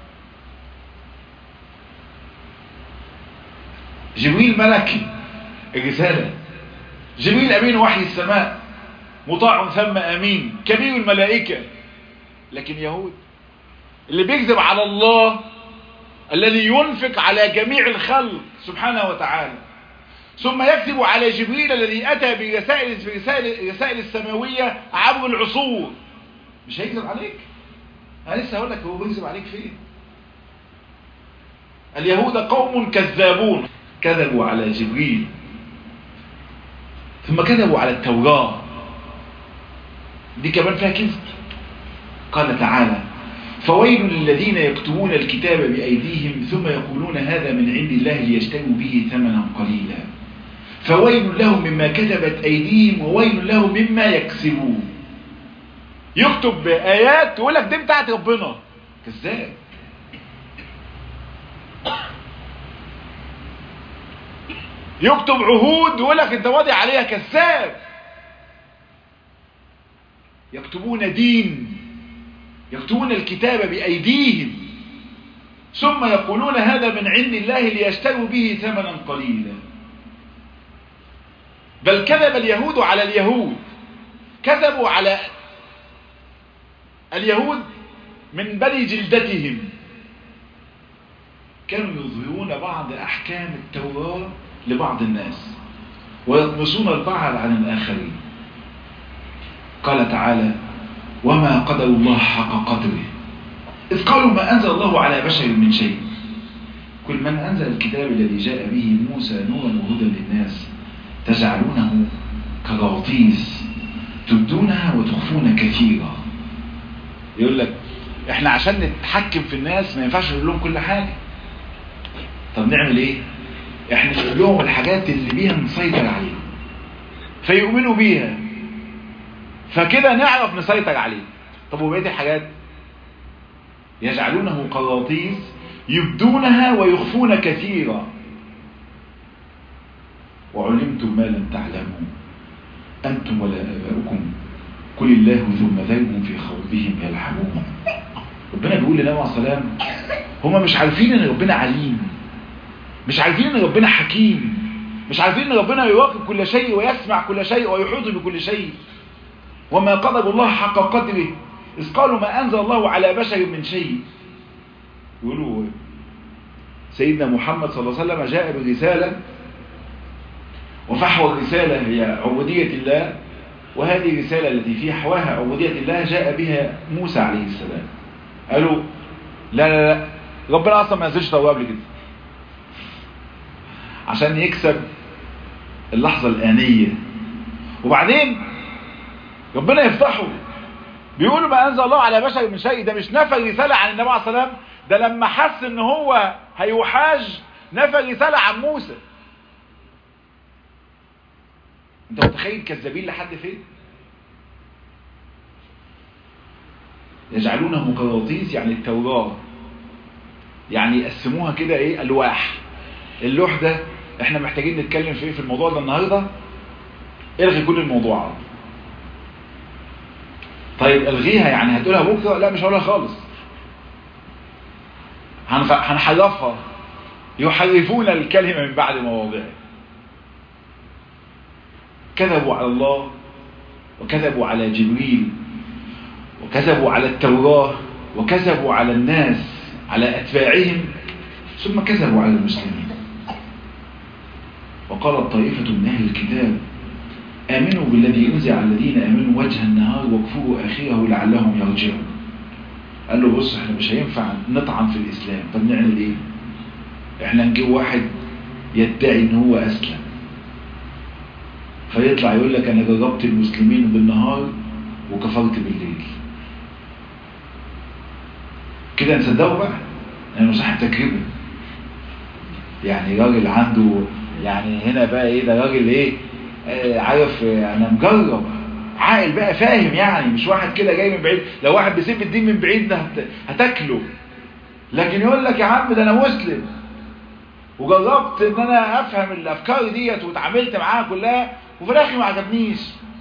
جبريل ملك الرسالة جبريل أمين وحي السماء مطاع ثم أمين كبير الملائكة لكن يهود اللي بيكذب على الله الذي ينفق على جميع الخلق سبحانه وتعالى ثم يكذب على جبريل الذي أتى برسائل الرسائل السماوية عبر العصور مش هيكذب عليك أنا لسه هقول لك هو بيكذب عليك فين اليهود قوم كذابون كذبوا على جبريل ثم كذبوا على التوراة دي كمان فيها كذب قال تعالى فويل للذين يكتبون الكتاب بأيديهم ثم يقولون هذا من عند الله ليشتروا به ثمنا قليلا فويل لهم مما كتبت أيديهم وويل لهم مما يكسبون يكتب آيات ويقول لك دي بتاعت ربنا كذاب يكتب عهود ويقول لك انت واضي عليها كذاب يكتبون دين يكتبون الكتاب بأيديهم ثم يقولون هذا من عند الله ليشتروا به ثمنا قليلا بل كذب اليهود على اليهود كذبوا على اليهود من بني جلدتهم كانوا يظهرون بعض أحكام التوراة لبعض الناس ويطمسون البعض عن الآخرين قال تعالى وما قدر الله حق قدره إذ قالوا ما أنزل الله على بشر من شيء كل من أنزل الكتاب الذي جاء به موسى نورا وهدى للناس تجعلونه كغطيس تبدونها وتخفون كثيرا يقول لك احنا عشان نتحكم في الناس ما ينفعش نقول لهم كل حاجة طب نعمل ايه احنا نقول لهم الحاجات اللي بيها نسيطر عليها فيؤمنوا بيها فكده نعرف نسيطر عليه طب وبقيه الحاجات يجعلونه قراطيس يبدونها ويخفون كثيرا وعلمتم ما لم تعلموا أنتم ولا آباؤكم قل الله ثم ذرهم في خوضهم يلعبون ربنا بيقول لنا عليه السلام هم مش عارفين ان ربنا عليم مش عارفين ان ربنا حكيم مش عارفين ان ربنا يراقب كل شيء ويسمع كل شيء ويحيط بكل شيء وما قدر الله حق قدره إذ قالوا ما أنزل الله على بشر من شيء يقولوا سيدنا محمد صلى الله عليه وسلم جاء برسالة وفحوى الرسالة هي عبودية الله وهذه الرسالة التي في حواها عبودية الله جاء بها موسى عليه السلام قالوا لا لا لا ربنا أصلا ما نزلش تواب قبل كده عشان يكسب اللحظة الآنية وبعدين ربنا يفتحه بيقولوا ما أنزل الله على بشر من شيء ده مش نفى رسالة عن النبي عليه الصلاة والسلام ده لما حس ان هو هيحاج نفى رسالة عن موسى انت متخيل كذابين لحد فين يجعلونه قراطيس يعني التوراة يعني يقسموها كده ايه الواح اللوح ده احنا محتاجين نتكلم في ايه في الموضوع ده النهاردة الغي كل الموضوعات طيب الغيها يعني هتقولها بكرة لا مش هقولها خالص هنحرفها يحرفون الكلمة من بعد مواضعه كذبوا على الله وكذبوا على جبريل وكذبوا على التوراة وكذبوا على الناس على أتباعهم ثم كذبوا على المسلمين وقالت طائفة من أهل الكتاب آمنوا بالذي أنزل على الذين آمنوا وجه النهار واكفروا آخره لعلهم يرجعون قال له بص احنا مش هينفع نطعن في الإسلام طب نعمل ايه احنا نجيب واحد يدعي ان هو أسلم فيطلع يقول لك انا جربت المسلمين بالنهار وكفرت بالليل كده نصدقه بقى لانه صاحب تجربه يعني راجل عنده يعني هنا بقى ايه ده راجل ايه آه عارف آه انا مجرب عاقل بقى فاهم يعني مش واحد كده جاي من بعيد لو واحد بيسيب الدين من بعيد ده هت... هتاكله لكن يقول لك يا عم ده انا مسلم وجربت ان انا افهم الافكار ديت واتعاملت معاها كلها وفي الاخر ما عجبنيش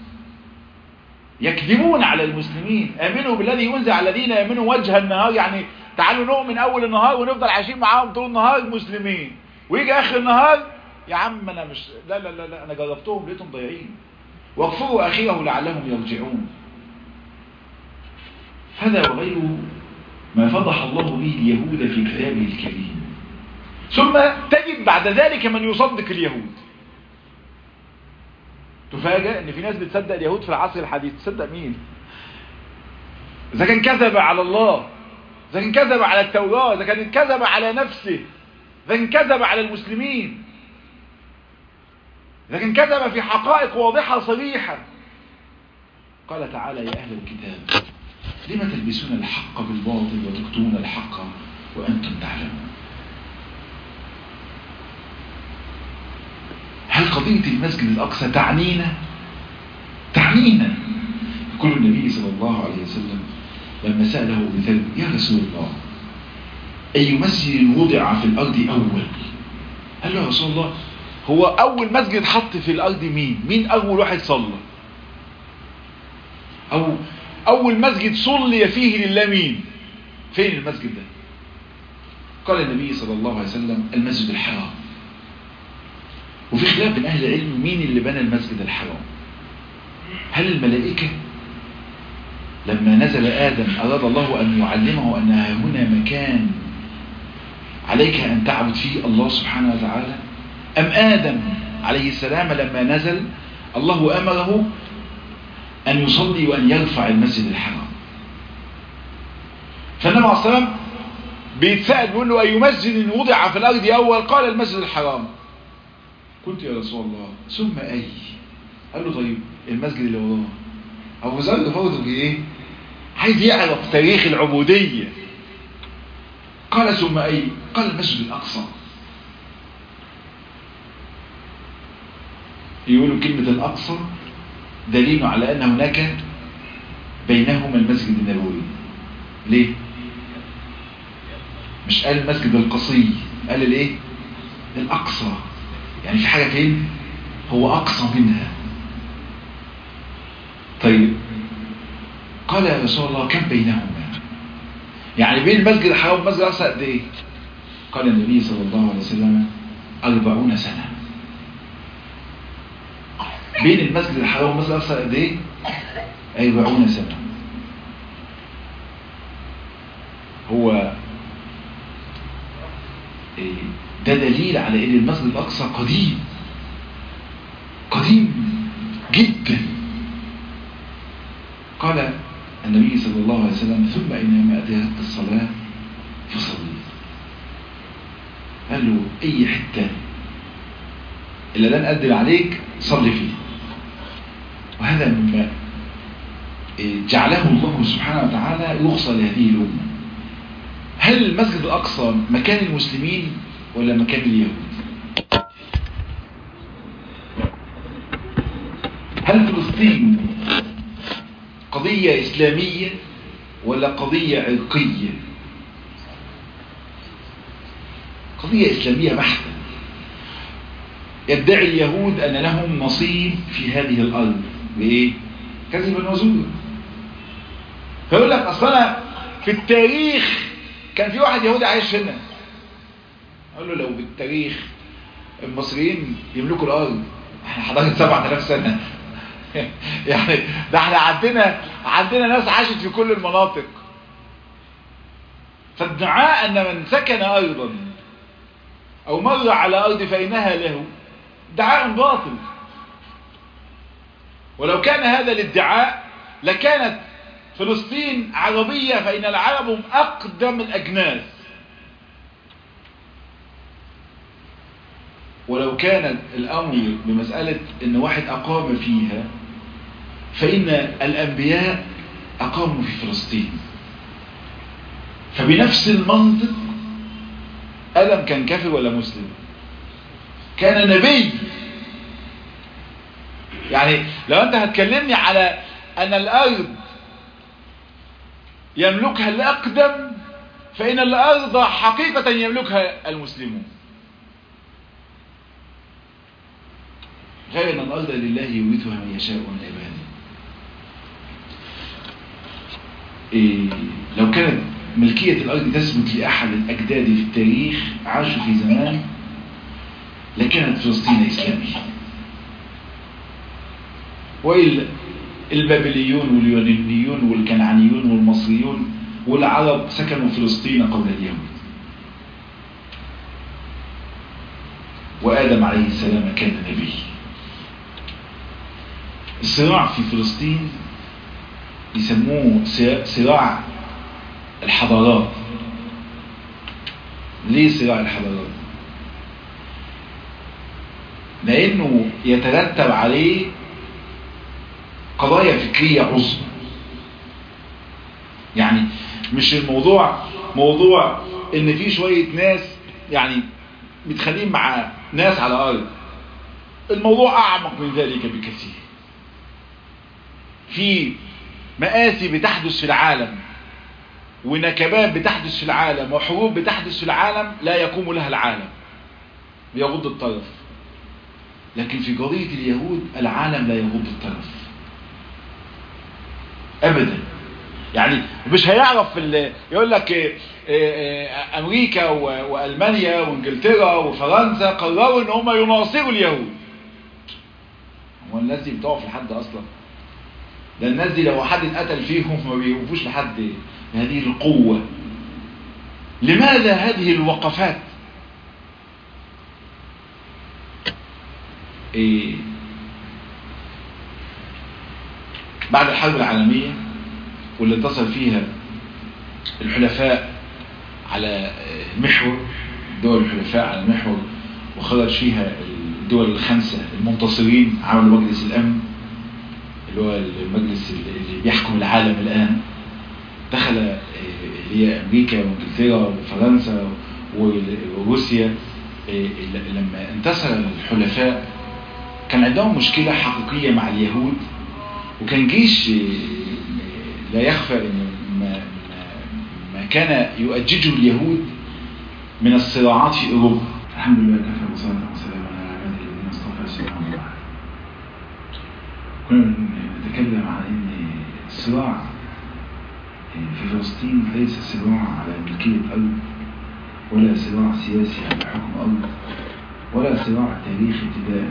يكذبون على المسلمين امنوا بالذي انزل على الذين امنوا وجه النهار يعني تعالوا نؤمن اول النهار ونفضل عايشين معاهم طول النهار مسلمين ويجي اخر النهار يا عم انا مش لا لا لا, لا انا جربتهم لقيتهم ضايعين واغفروا اخيره لعلهم يرجعون هذا وغيره ما فضح الله به اليهود في كتابه الكريم ثم تجد بعد ذلك من يصدق اليهود تفاجأ ان في ناس بتصدق اليهود في العصر الحديث تصدق مين اذا كان كذب على الله اذا كان كذب على التوراة اذا كان كذب على نفسه اذا كان كذب على المسلمين اذا كان كذب في حقائق واضحة صريحة قال تعالى يا اهل الكتاب لم تلبسون الحق بالباطل وتكتمون الحق وانتم تعلمون هل قضية المسجد الأقصى تعنينا تعنينا يقول النبي صلى الله عليه وسلم لما سأله مثال يا رسول الله أي مسجد وضع في الأرض أول قال له يا رسول الله هو أول مسجد حط في الأرض مين مين أول واحد صلى أو أول مسجد صلي فيه لله مين فين المسجد ده قال النبي صلى الله عليه وسلم المسجد الحرام وفي خلاف بين أهل العلم مين اللي بنى المسجد الحرام هل الملائكة لما نزل آدم أراد الله أن يعلمه أن هنا مكان عليك أن تعبد فيه الله سبحانه وتعالى أم آدم عليه السلام لما نزل الله أمره أن يصلي وأن يرفع المسجد الحرام فالنبي عليه الصلاة والسلام بيتسأل بيقول له أي مسجد وضع في الأرض أول قال المسجد الحرام قلت يا رسول الله ثم أي قال له طيب المسجد اللي وراه أبو ذر برضه بإيه عايز يعرف تاريخ العبودية قال ثم أي قال المسجد الأقصى يقولوا كلمة الأقصى دليل على أن هناك بينهما المسجد النبوي ليه مش قال المسجد القصي قال الايه الأقصى يعني في حاجة فين هو أقصى منها طيب قال يا رسول الله كم بينهما يعني بين المسجد الحرام والمسجد الأقصى قد ايه قال النبي صلى الله عليه وسلم أربعون سنة بين المسجد الحرام والمسجد الأقصى قد ايه أربعون سنة هو ده دليل على ان المسجد الاقصى قديم قديم جدا قال النبي صلى الله عليه وسلم ثم انما ادركت الصلاه فصلي قال له اي حته اللي لن ادل عليك صلي فيه وهذا مما جعله الله سبحانه وتعالى رخصه لهذه الامه هل المسجد الأقصى مكان المسلمين ولا مكان اليهود هل فلسطين قضية إسلامية ولا قضية عرقية قضية إسلامية بحتة يدعي اليهود أن لهم نصيب في هذه الأرض بإيه؟ كذبا وزورا فيقول لك أصلا في التاريخ كان في واحد يهودي عايش هنا اقول له لو بالتاريخ المصريين يملكوا الارض احنا حضرنا 7000 سنه يعني ده احنا عندنا عندنا ناس عاشت في كل المناطق فادعاء ان من سكن ايضا او مر على ارض فانها له ادعاء باطل ولو كان هذا الادعاء لكانت فلسطين عربية فإن العرب هم أقدم الأجناس ولو كان الأمر بمسألة أن واحد أقام فيها فإن الأنبياء أقاموا في فلسطين فبنفس المنطق آدم كان كافر ولا مسلم كان نبي يعني لو أنت هتكلمني على أن الأرض يملكها الأقدم فإن الأرض حقيقة يملكها المسلمون غير أن الأرض لله يورثها من يشاء من عباده إيه لو كانت ملكية الأرض تثبت لأحد الأجداد في التاريخ عاشوا في زمان لكانت فلسطين إسلامية وإلا البابليون واليونانيون والكنعانيون والمصريون والعرب سكنوا فلسطين قبل اليهود وآدم عليه السلام كان نبي الصراع في فلسطين يسموه صراع الحضارات ليه صراع الحضارات لأنه يترتب عليه قضايا فكرية عظمى يعني مش الموضوع موضوع ان في شوية ناس يعني متخلين مع ناس على ارض الموضوع اعمق من ذلك بكثير في مآسي بتحدث في العالم ونكبات بتحدث في العالم وحروب بتحدث في العالم لا يقوم لها العالم بيغض الطرف لكن في قضية اليهود العالم لا يغض الطرف ابدا يعني مش هيعرف في يقول لك امريكا والمانيا وانجلترا وفرنسا قرروا ان هم يناصروا اليهود هو الناس دي بتقف لحد اصلا ده الناس دي لو حد اتقتل فيهم ما بيوقفوش لحد بهذه القوة لماذا هذه الوقفات إيه بعد الحرب العالمية واللي اتصل فيها الحلفاء على المحور دول الحلفاء على المحور وخرج فيها الدول الخمسة المنتصرين عملوا مجلس الأمن اللي هو المجلس اللي بيحكم العالم الآن دخل اللي هي أمريكا وانجلترا وفرنسا وروسيا لما انتصر الحلفاء كان عندهم مشكلة حقيقية مع اليهود وكان جيش لا يخفى ان ما, ما كان يؤججه اليهود من الصراعات في اوروبا الحمد لله كفى وصلاة وسلام على عباده الذين اصطفى سبحانه الله كنا نتكلم عن ان الصراع في فلسطين ليس صراع على ملكية أرض ولا صراع سياسي على حكم أرض ولا صراع تاريخي ابتداء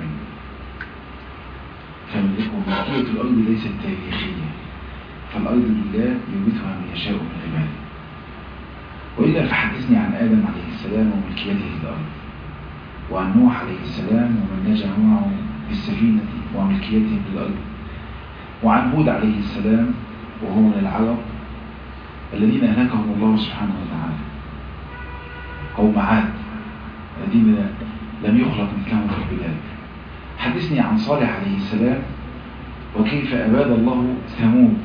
فملكية الأرض ليست تاريخية فالأرض لله يورثها من يشاء من عباده وإلا فحدثني عن آدم عليه السلام وملكيته الأرض وعن نوح عليه السلام ومن نجا معه بالسفينة وملكيته للأرض وعن هود عليه السلام وهو من العرب الذين أهلكهم الله سبحانه وتعالى قوم عاد الذين لم يخلق مثلهم في البلاد حدثني عن صالح عليه السلام وكيف أباد الله ثمود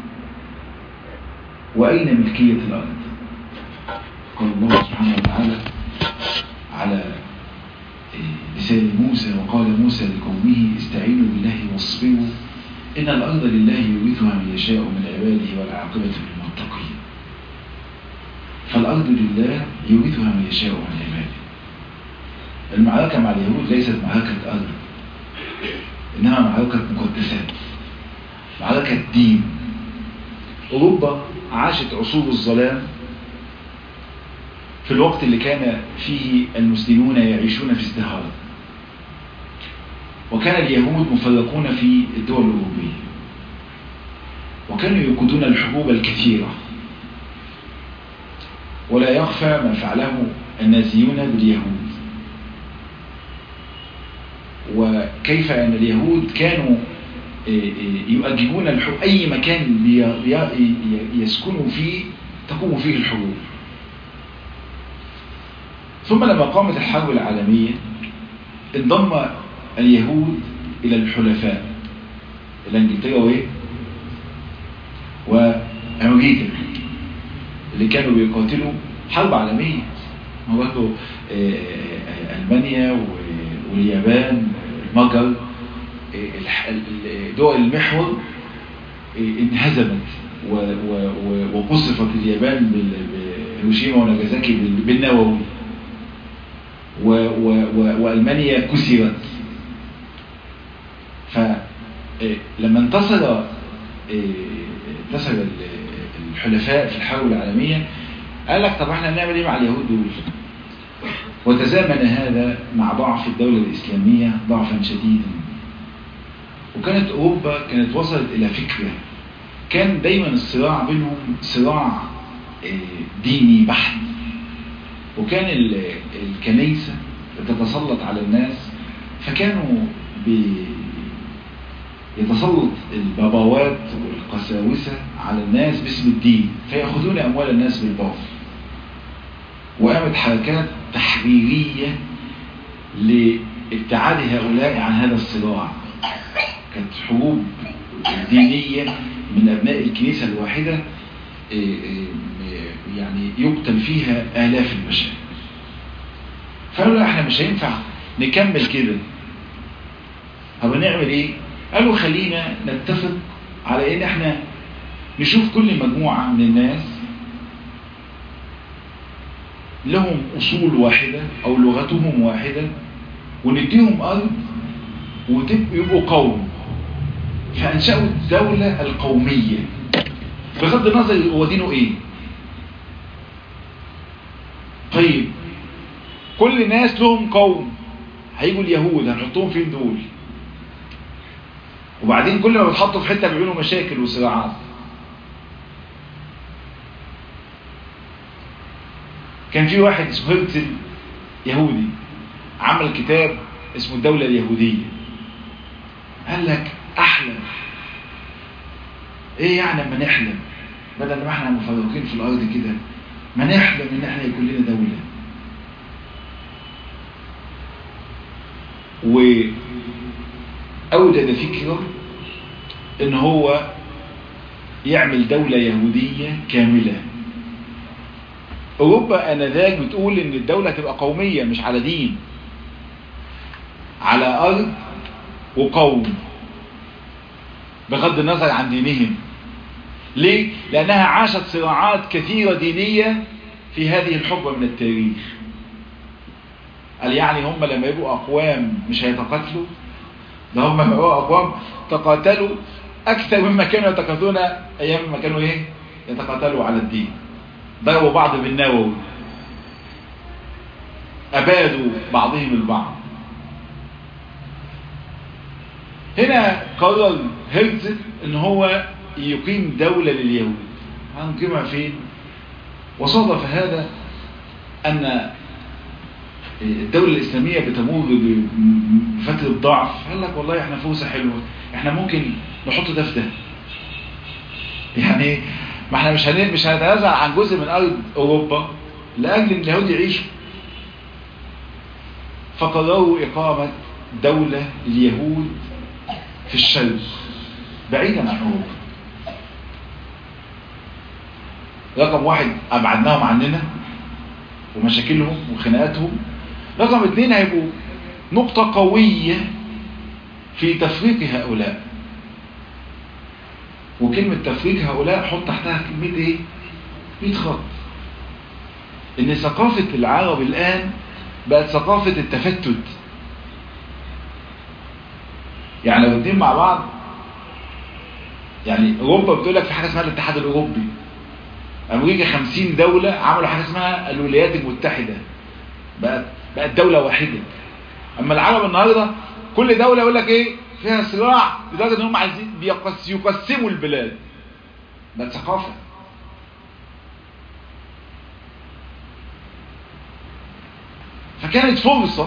وأين ملكية الأرض قال الله سبحانه وتعالى على لسان موسى وقال موسى لقومه استعينوا بالله واصبروا إن الأرض لله يورثها من يشاء من عباده والعاقبة للمتقين فالأرض لله يورثها من يشاء من عباده المعركة مع اليهود ليست معركة أرض إنها معركة مقدسات معركة دين أوروبا عاشت عصور الظلام في الوقت اللي كان فيه المسلمون يعيشون في ازدهار وكان اليهود مفرقون في الدول الأوروبية وكانوا يقودون الحروب الكثيرة ولا يخفى ما فعله النازيون باليهود وكيف أن اليهود كانوا يؤججون الحروب أي مكان يسكنوا فيه تقوم فيه الحروب ثم لما قامت الحرب العالمية انضم اليهود إلى الحلفاء إلى انجلترا وإيه؟ وأمريكا اللي كانوا بيقاتلوا حرب عالمية ما برضه ألمانيا واليابان المجر دول المحور انهزمت وقصفت اليابان بهيروشيما وناجازاكي بالنووي وألمانيا كسرت فلما انتصر انتصر الحلفاء في الحرب العالمية قال لك طب احنا نعمل ايه مع اليهود دول وتزامن هذا مع ضعف الدولة الإسلامية ضعفا شديدا وكانت أوروبا كانت وصلت إلى فكرة كان دايما الصراع بينهم صراع ديني بحت وكان الكنيسة تتسلط على الناس فكانوا بي يتسلط الباباوات والقساوسة على الناس باسم الدين فيأخذون أموال الناس بالباطل وقامت حركات تحريرية لابتعاد هؤلاء عن هذا الصراع كانت حروب دينية من أبناء الكنيسة الواحدة يعني يقتل فيها آلاف البشر فقالوا لا احنا مش هينفع نكمل كده طب نعمل ايه قالوا خلينا نتفق على ان احنا نشوف كل مجموعة من الناس لهم اصول واحدة او لغتهم واحدة ونديهم ارض ويبقوا قوم فانشأوا الدولة القومية بغض النظر هو دينه ايه طيب كل ناس لهم قوم هيجوا اليهود هنحطهم فين دول وبعدين كل ما بتحطوا في حته بيعملوا مشاكل وصراعات كان في واحد اسمه هرتزل يهودي عمل كتاب اسمه الدولة اليهودية قال لك احلم ايه يعني اما نحلم بدل ما احنا مفرقين في الارض كده ما نحلم ان احنا يكون لنا دولة واوجد فكرة ان هو يعمل دولة يهودية كاملة اوروبا انذاك بتقول ان الدولة تبقى قومية مش على دين على ارض وقوم بغض النظر عن دينهم ليه؟ لأنها عاشت صراعات كثيرة دينية في هذه الحقبة من التاريخ قال يعني هم لما يبقوا أقوام مش هيتقاتلوا ده هم لما يبقوا أقوام تقاتلوا أكثر مما كانوا يتقاتلون أيام ما كانوا إيه؟ يتقاتلوا على الدين ضربوا بعض بالنووي أبادوا بعضهم البعض هنا قرر هرتزل ان هو يقيم دولة لليهود هنقيمها فين وصادف هذا ان الدولة الاسلامية بتمر بفترة ضعف قال لك والله احنا فرصة حلوة احنا ممكن نحط ده في ده يعني ما احنا مش هن... مش هنتنازع عن جزء من ارض اوروبا لاجل ان اليهود يعيشوا فقرروا اقامة دولة لليهود في الشرق بعيدا عن اوروبا رقم واحد ابعدناهم عننا ومشاكلهم وخناقاتهم رقم اثنين هيبقوا نقطة قوية في تفريق هؤلاء وكلمة تفريق هؤلاء حط تحتها كلمة ايه 100 خط ان ثقافة العرب الان بقت ثقافة التفتت يعني لو الاثنين مع بعض يعني اوروبا بتقول لك في حاجه اسمها الاتحاد الاوروبي امريكا 50 دوله عملوا حاجه اسمها الولايات المتحده بقت بقت دوله واحده اما العرب النهارده كل دوله يقول لك ايه فيها صراع لدرجه ان هم عايزين بيقس يقسموا البلاد ده ثقافه فكانت فرصه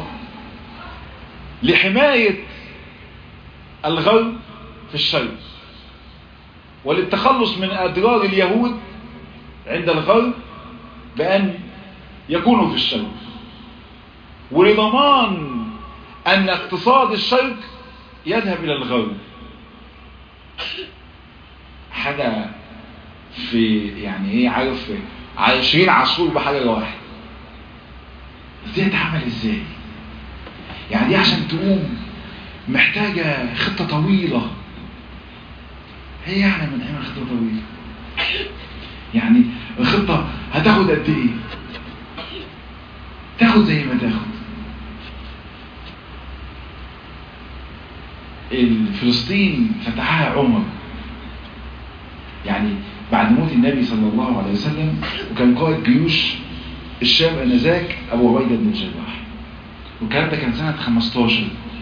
لحمايه الغرب في الشرق وللتخلص من أضرار اليهود عند الغرب بأن يكونوا في الشرق ولضمان أن اقتصاد الشرق يذهب إلى الغرب حاجة في يعني ايه عارف عشرين عصفور بحجر واحد ازاي اتعمل ازاي يعني دي عشان تقوم محتاجة خطة طويلة هي يعني من ايام خطة طويلة يعني الخطة هتاخد قد ايه تاخد زي ما تاخد الفلسطين فتحها عمر يعني بعد موت النبي صلى الله عليه وسلم وكان قائد جيوش الشام انذاك ابو عبيده بن الجراح والكلام ده كان سنه 15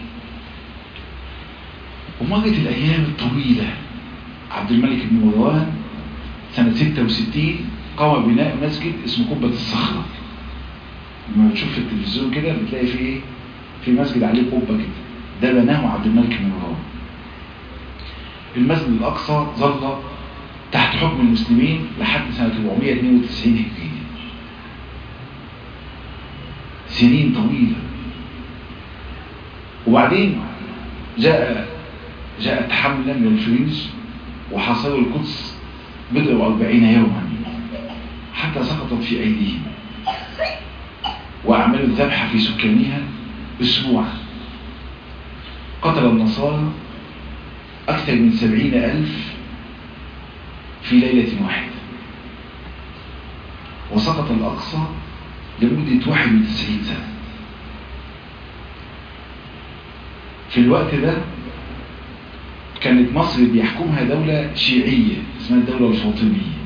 ومرت الايام الطويله عبد الملك بن مروان سنه 66 قام بناء مسجد اسمه قبه الصخره لما بتشوف في التلفزيون كده بتلاقي فيه ايه في مسجد عليه قبه كده ده بناه عبد الملك بن مروان المسجد الاقصى ظل تحت حكم المسلمين لحد سنة 492 هجرية سنين طويلة وبعدين جاء جاءت حملة من الفرنج وحاصروا القدس بضع أربعين يوما حتى سقطت في أيديهم وأعملوا الذبح في سكانها أسبوعا قتل النصارى أكثر من سبعين ألف في ليلة واحدة وسقط الأقصى لمدة 91 سنة في الوقت ده كانت مصر بيحكمها دولة شيعية اسمها الدولة الفاطمية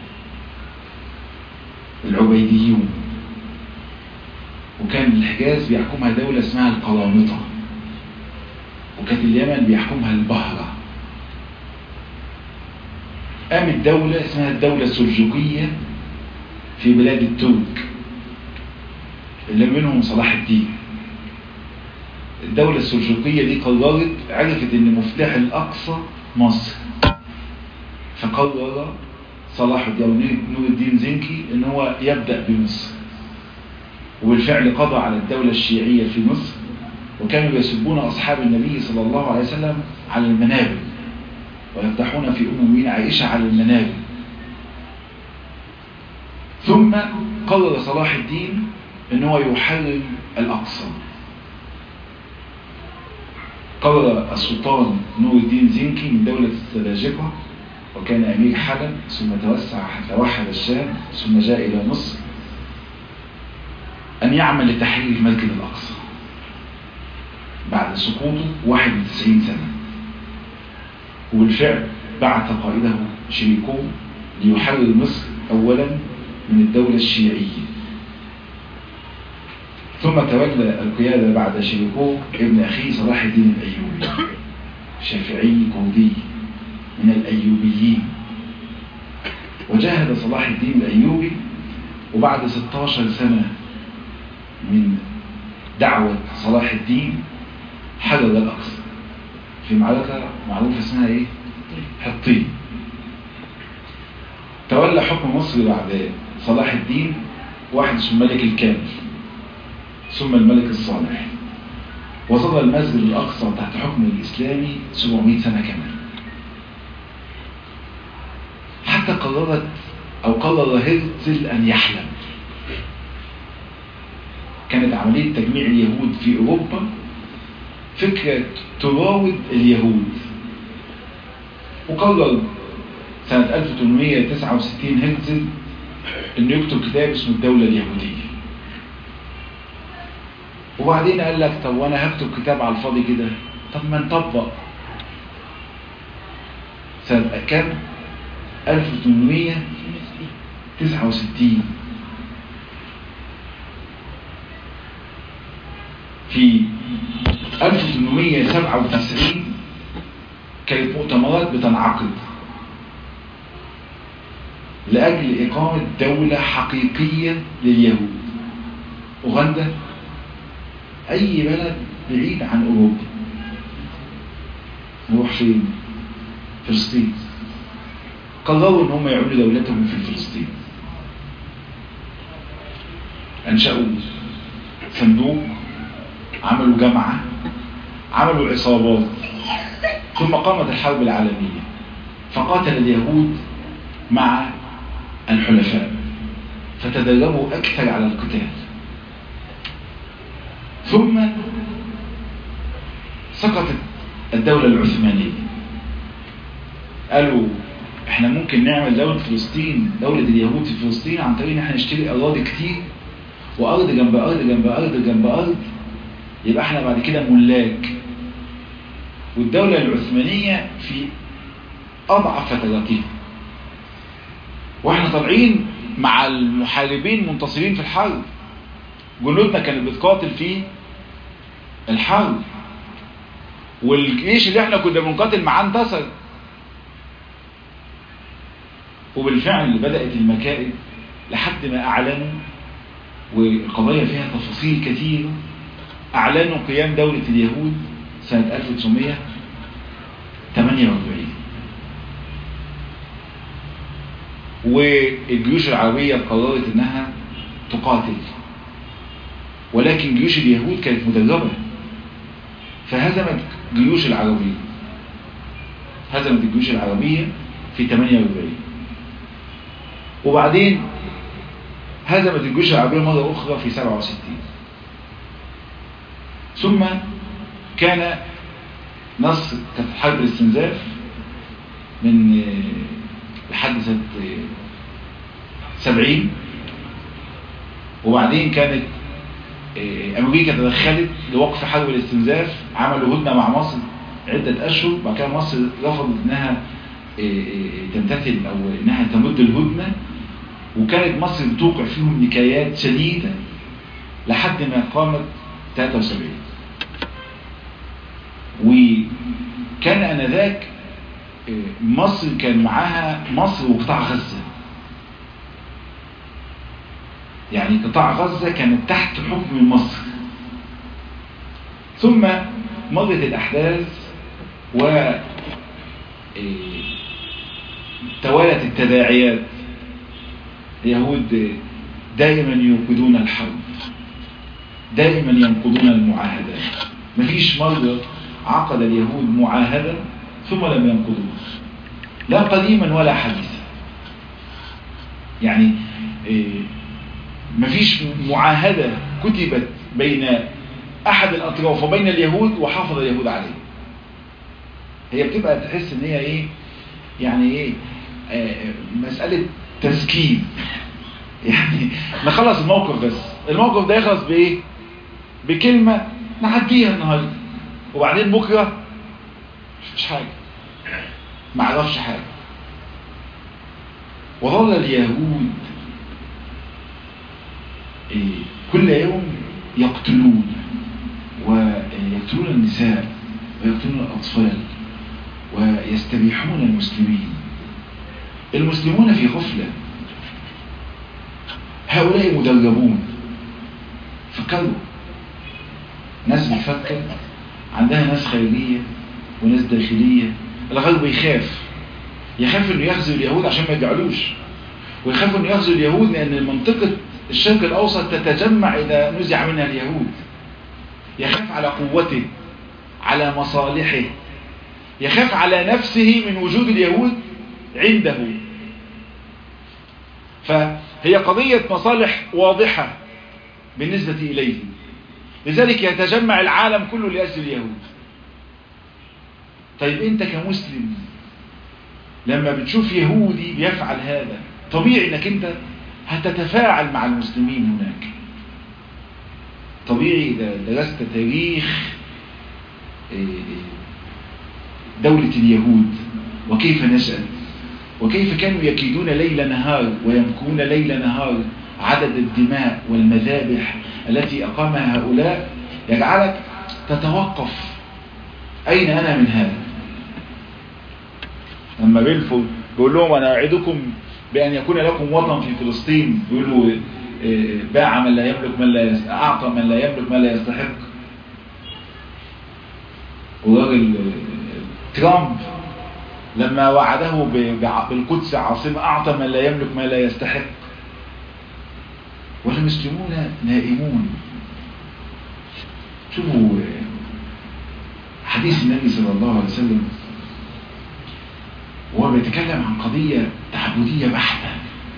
العبيديون وكان الحجاز بيحكمها دولة اسمها القرامطة وكانت اليمن بيحكمها البهرة قامت دولة اسمها الدولة السلجوقية في بلاد الترك اللي منهم صلاح الدين الدولة السلجوقية دي قررت عرفت ان مفتاح الاقصى مصر فقرر صلاح الدين نور الدين زنكي ان هو يبدأ بمصر وبالفعل قضى على الدولة الشيعية في مصر وكانوا يسبون اصحاب النبي صلى الله عليه وسلم على المنابر ويفتحون في أم المؤمنين عائشة على المنابر ثم قرر صلاح الدين ان هو يحرر الأقصى قرر السلطان نور الدين زنكي من دولة السلاجقة وكان أمير حلب ثم توسع حتى وحد الشام ثم جاء إلى مصر أن يعمل لتحرير المسجد الأقصى بعد سقوطه 91 سنة وبالفعل بعث قائده شريكو ليحرر مصر اولا من الدولة الشيعية ثم تولى القيادة بعد شريكو ابن اخيه صلاح الدين الايوبي شافعي كردي من الايوبيين وجاهد صلاح الدين الايوبي وبعد 16 سنة من دعوة صلاح الدين حرر الاقصى في معركة معروفة اسمها ايه حطين تولى حكم مصر بعد صلاح الدين واحد اسمه الملك الكامل ثم الملك الصالح وظل المسجد الأقصى تحت حكم الإسلامي 700 سنة كمان حتى قررت أو قرر هرتزل أن يحلم كانت عملية تجميع اليهود في أوروبا فكرة تراود اليهود وقرر سنة 1869 هرتزل انه يكتب كتاب اسمه الدولة اليهودية وبعدين قال لك طب وانا هكتب كتاب على الفاضي كده طب ما نطبق سنة كام 1869 في 1897 كانت مؤتمرات بتنعقد لأجل إقامة دولة حقيقية لليهود أوغندا أي بلد بعيد عن أوروبا نروح فين؟ فلسطين قرروا ان هم يعملوا دولتهم في فلسطين انشأوا صندوق عملوا جامعة عملوا عصابات ثم قامت الحرب العالمية فقاتل اليهود مع الحلفاء فتدربوا أكثر على القتال ثم سقطت الدولة العثمانية قالوا احنا ممكن نعمل دولة فلسطين دولة اليهود في فلسطين عن طريق ان احنا نشتري اراضي كتير وارض جنب ارض جنب ارض جنب ارض يبقى احنا بعد كده ملاك والدولة العثمانية في اضعف فتراتها واحنا طالعين مع المحاربين منتصرين في الحرب جنودنا كانت بتقاتل في الحرب والجيش اللي احنا كنا بنقاتل معاه انتصر وبالفعل بدأت المكائد لحد ما أعلنوا والقضايا فيها تفاصيل كثيرة أعلنوا قيام دولة اليهود سنة 1948 والجيوش العربية قررت انها تقاتل ولكن جيوش اليهود كانت مدربة فهزمت جيوش العربية هزمت الجيوش العربية في 48 وبعدين هزمت الجيوش العربية مرة أخرى في 67 ثم كان نصر كانت حرب الاستنزاف من لحد سنة 70 وبعدين كانت أمريكا تدخلت لوقف حرب الاستنزاف عملوا هدنة مع مصر عدة أشهر بعد كده مصر رفضت إنها تمتثل أو إنها تمد الهدنة وكانت مصر بتوقع فيهم نكايات شديدة لحد ما قامت 73 وكان أنذاك مصر كان معاها مصر وقطاع غزة يعني قطاع غزة كانت تحت حكم مصر ثم مرت الأحداث و توالت التداعيات اليهود دائما يوقدون الحرب دائما ينقضون المعاهدات مفيش مرة عقد اليهود معاهدة ثم لم ينقضوها لا قديما ولا حديثا يعني مفيش معاهدة كتبت بين أحد الأطراف وبين اليهود وحافظ اليهود عليه هي بتبقى تحس ان هي ايه يعني ايه آه مسألة تسكين يعني نخلص الموقف بس الموقف ده يخلص بايه بكلمة نعديها النهاردة وبعدين بكرة مش حاجة ما عرفش حاجة وظل اليهود إيه كل يوم يقتلون ويقتلون النساء ويقتلون الأطفال ويستبيحون المسلمين المسلمون في غفلة هؤلاء مدربون فكروا ناس بتفكر عندها ناس خارجية وناس داخلية الغرب يخاف يخاف انه يغزو اليهود عشان ما يرجعلوش ويخاف انه يغزو اليهود لان منطقة الشرق الاوسط تتجمع اذا نزع منها اليهود يخاف على قوته على مصالحه يخاف على نفسه من وجود اليهود عنده فهي قضية مصالح واضحة بالنسبة إليه لذلك يتجمع العالم كله لأجل اليهود طيب أنت كمسلم لما بتشوف يهودي بيفعل هذا طبيعي انك انت هتتفاعل مع المسلمين هناك طبيعي إذا درست تاريخ دولة اليهود وكيف نشأت وكيف كانوا يكيدون ليل نهار ويمكون ليل نهار عدد الدماء والمذابح التي أقامها هؤلاء يجعلك تتوقف أين أنا من هذا لما بيلفوا بيقول لهم أنا أعدكم بأن يكون لكم وطن في فلسطين بيقولوا باع من لا يملك من لا يست... أعطى من لا يملك من لا يستحق وراجل ترامب لما وعده بالقدس عاصمة أعطى من لا يملك ما لا يستحق والمسلمون نائمون شوفوا حديث النبي صلى الله عليه وسلم وهو بيتكلم عن قضية تعبدية بحتة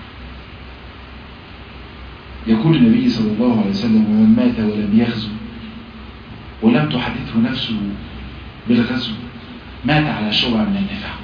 يقول النبي صلى الله عليه وسلم ومن مات ولم يغزو ولم تحدثه نفسه بالغزو مات على شعب من النفاق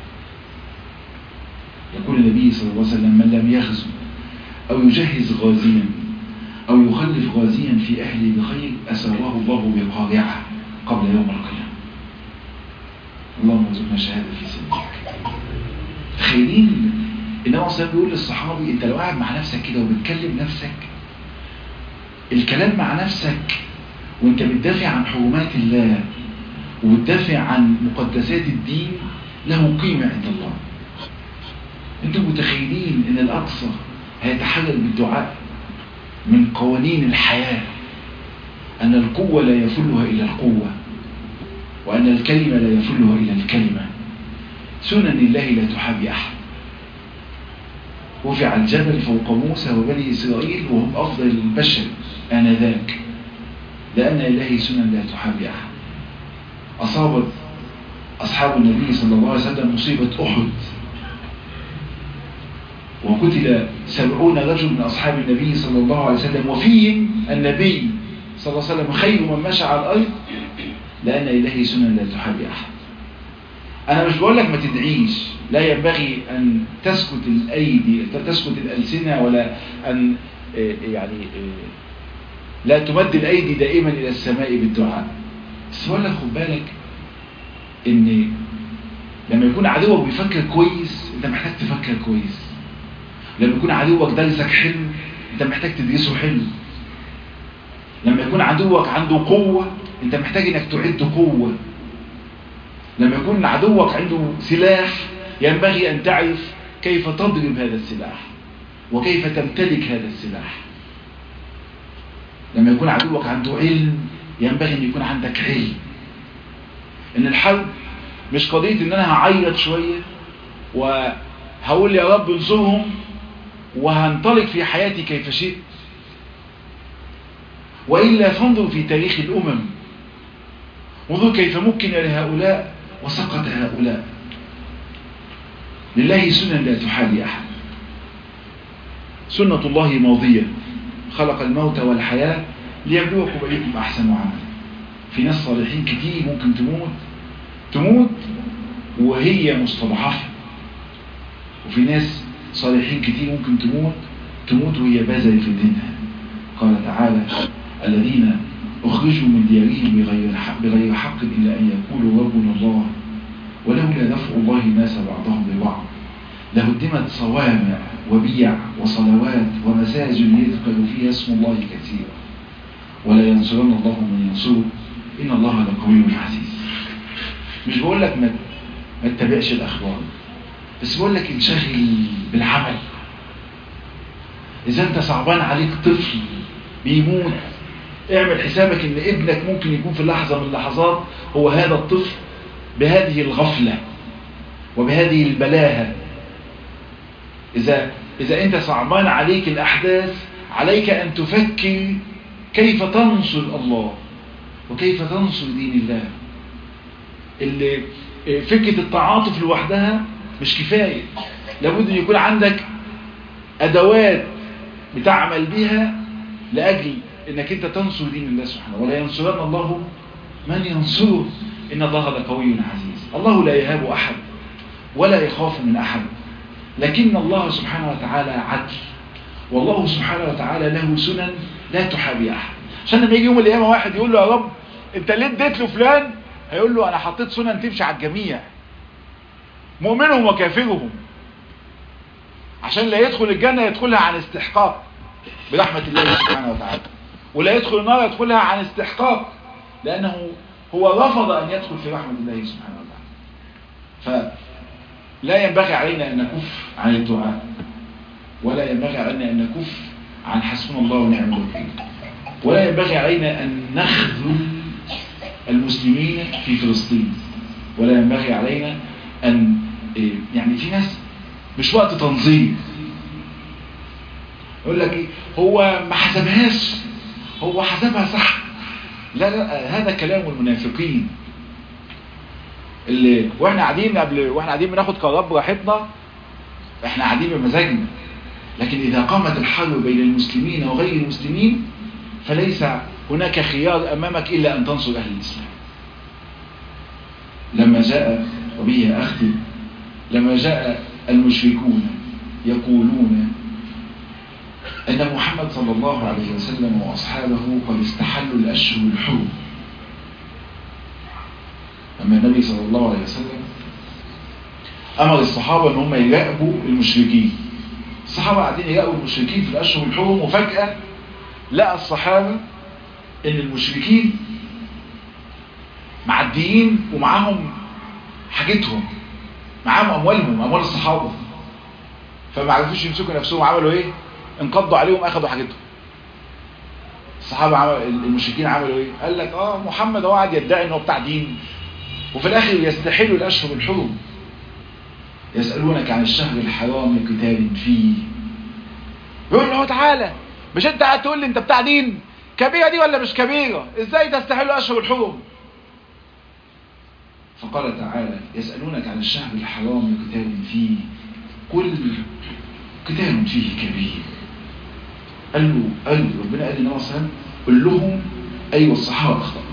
يقول النبي صلى الله عليه وسلم من لم يغزو أو يجهز غازيا أو يخلف غازيا في أهله بخير أسره الله بقارعة قبل يوم القيامة اللهم ارزقنا شهادة في سبيلك تخيلين إنما صلى بيقول للصحابي أنت لو قاعد مع نفسك كده وبتكلم نفسك الكلام مع نفسك وانت بتدافع عن حرمات الله وبتدافع عن مقدسات الدين له قيمة عند الله انتم متخيلين ان الاقصى هيتحلل بالدعاء من قوانين الحياة ان القوة لا يفلها الا القوة وان الكلمة لا يفلها الا الكلمة سنن الله لا تحابي احد رفع الجبل فوق موسى وبني اسرائيل وهم افضل البشر انذاك لان الله سنن لا تحابي احد اصابت اصحاب النبي صلى الله عليه وسلم مصيبة احد وقتل سبعون رجل من أصحاب النبي صلى الله عليه وسلم وفيهم النبي صلى الله عليه وسلم خير من مشى على الأرض لأن إلهي سنن لا تحابي أحد أنا مش بقول لك ما تدعيش لا ينبغي أن تسكت الأيدي تسكت الألسنة ولا أن يعني لا تمد الأيدي دائما إلى السماء بالدعاء بس بقول لك خد بالك إن لما يكون عدوك بيفكر كويس أنت محتاج تفكر كويس لما يكون عدوك درسك حلو انت محتاج تدرسه حلو لما يكون عدوك عنده قوة انت محتاج انك تعد قوة لما يكون عدوك عنده سلاح ينبغي ان تعرف كيف تضرب هذا السلاح وكيف تمتلك هذا السلاح لما يكون عدوك عنده علم ينبغي ان يكون عندك علم ان الحرب مش قضية ان انا هعيط شوية وهقول يا رب انصرهم وهنطلق في حياتي كيف شئت وإلا فانظر في تاريخ الأمم انظر كيف مكن لهؤلاء وسقط هؤلاء لله سنن لا تحالي أحد سنة الله ماضية خلق الموت والحياة ليبلوكم أيكم أحسن عملا في ناس صالحين كتير ممكن تموت تموت وهي مستضعفة وفي ناس صالحين كتير ممكن تموت تموت وهي بازل في دينها قال تعالى الذين أخرجوا من ديارهم بغير حق, بغير حق إلا أن يقولوا ربنا الله ولولا دفع الله الناس بعضهم ببعض لهدمت صوامع وبيع وصلوات ومساجد يذكر فيها اسم الله كثيرا ولا ينصرن الله من ينصره إن الله لقوي عزيز مش بقول لك ما ما تتابعش الأخبار بس بقول لك انشغل بالعمل إذا أنت صعبان عليك طفل بيموت اعمل حسابك ان ابنك ممكن يكون في لحظة من اللحظات هو هذا الطفل بهذه الغفلة وبهذه البلاهة إذا, إذا أنت صعبان عليك الأحداث عليك أن تفكر كيف تنصر الله وكيف تنصر دين الله اللي فكرة التعاطف لوحدها مش كفاية لابد أن يكون عندك أدوات بتعمل بها لأجل أنك أنت تنصر دين الله سبحانه ولا ينصرن الله من ينصره إن الله لقوي عزيز الله لا يهاب أحد ولا يخاف من أحد لكن الله سبحانه وتعالى عدل والله سبحانه وتعالى له سنن لا تحابي أحد عشان لما يجي يوم القيامة واحد يقول له يا رب انت ليه اديت له فلان هيقول له انا حطيت سنن تمشي على الجميع مؤمنهم وكافرهم عشان لا يدخل الجنة يدخلها عن استحقاق برحمة الله سبحانه وتعالى ولا يدخل النار يدخلها عن استحقاق لأنه هو رفض أن يدخل في رحمة الله سبحانه وتعالى فلا ينبغي علينا أن نكف عن الدعاء ولا ينبغي علينا أن نكف عن حسبنا الله ونعم الوكيل ولا ينبغي علينا أن نخذل المسلمين في فلسطين ولا ينبغي علينا أن يعني في ناس مش وقت تنظيم يقول لك ايه هو ما حسبهاش هو حسبها صح لا لا هذا كلام المنافقين اللي واحنا قاعدين قبل واحنا قاعدين بناخد قرارات براحتنا احنا قاعدين بمزاجنا لكن اذا قامت الحرب بين المسلمين وغير المسلمين فليس هناك خيار امامك الا ان تنصر اهل الاسلام لما جاء وبه اختي لما جاء المشركون يقولون أن محمد صلى الله عليه وسلم وأصحابه قد استحلوا الأشهر الحرم أما النبي صلى الله عليه وسلم أمر الصحابة أن هم يراقبوا المشركين الصحابة قاعدين يراقبوا المشركين في الأشهر الحرم وفجأة لقى الصحابة أن المشركين معديين ومعاهم حاجتهم معاهم أموالهم أموال الصحابة فما عرفوش يمسكوا نفسهم عملوا إيه انقضوا عليهم اخذوا حاجتهم الصحابة عمل المشركين عملوا ايه قال لك اه محمد هو قاعد يدعي انه بتاع دين وفي الاخر يستحلوا الاشهر الحرم يسألونك عن الشهر الحرام قتال فيه يقول له تعالى مش انت قاعد تقول لي انت بتاع دين كبيرة دي ولا مش كبيرة ازاي تستحلوا اشهر الحرم فقال تعالى يسألونك عن الشهر الحرام قتال فيه كل قتال فيه كبير قال له قال له ربنا قال لنا مثلا قل لهم ايوه الصحابه اخطاوا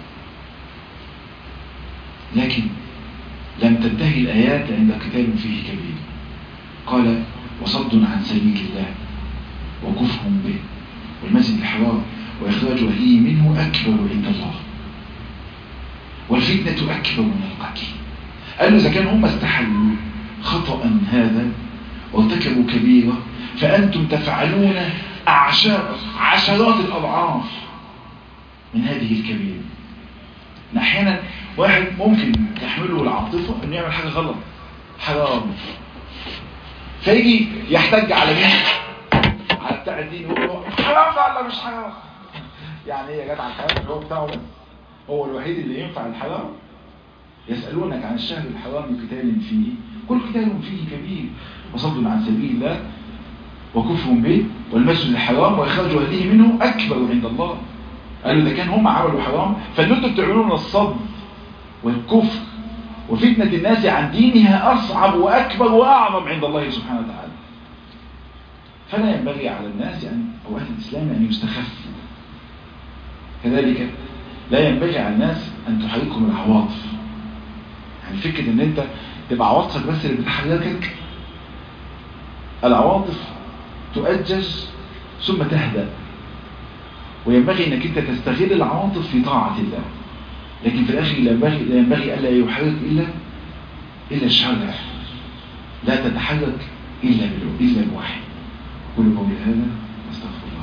لكن لم تنتهي الايات عند قتال فيه كبير قال وصد عن سبيل الله وكفر به والمسجد الحرام واخراج اهله منه اكبر عند الله والفتنه اكبر من القتل قال له اذا كان هم استحلوا خطا هذا وارتكبوا كبيره فانتم تفعلون أعشار عشرات الأضعاف من هذه الكبيرة أحيانا واحد ممكن تحمله العاطفة أنه يعمل حاجة غلط حرام فيجي يحتج على مين على بتاع الدين يقول له حرام ده ولا مش حرام يعني ايه يا جدع الحرام هو بتاعه بس هو الوحيد اللي ينفع الحرام يسألونك عن الشهر الحرام قتال فيه كل قتال فيه كبير وصد عن سبيل الله وكفر به والمسجد الحرام وإخراج أهله منه أكبر عند الله قالوا إذا كان هم عملوا حرام فاللي انتم بتعملون الصد والكفر وفتنة الناس عن دينها أصعب وأكبر وأعظم عند الله سبحانه وتعالى فلا ينبغي على الناس أن أو أهل الإسلام أن يستخفوا كذلك لا ينبغي على الناس أن تحركهم العواطف يعني فكرة أن أنت تبقى عواطفك بس اللي بتحركك العواطف تؤجج ثم تهدأ وينبغي انك انت تستغل العواطف في طاعة الله لكن في الاخر لا ينبغي, لا ينبغي الا يحرك الا الا الشرع لا تتحرك الا الا بوحي كل قول هذا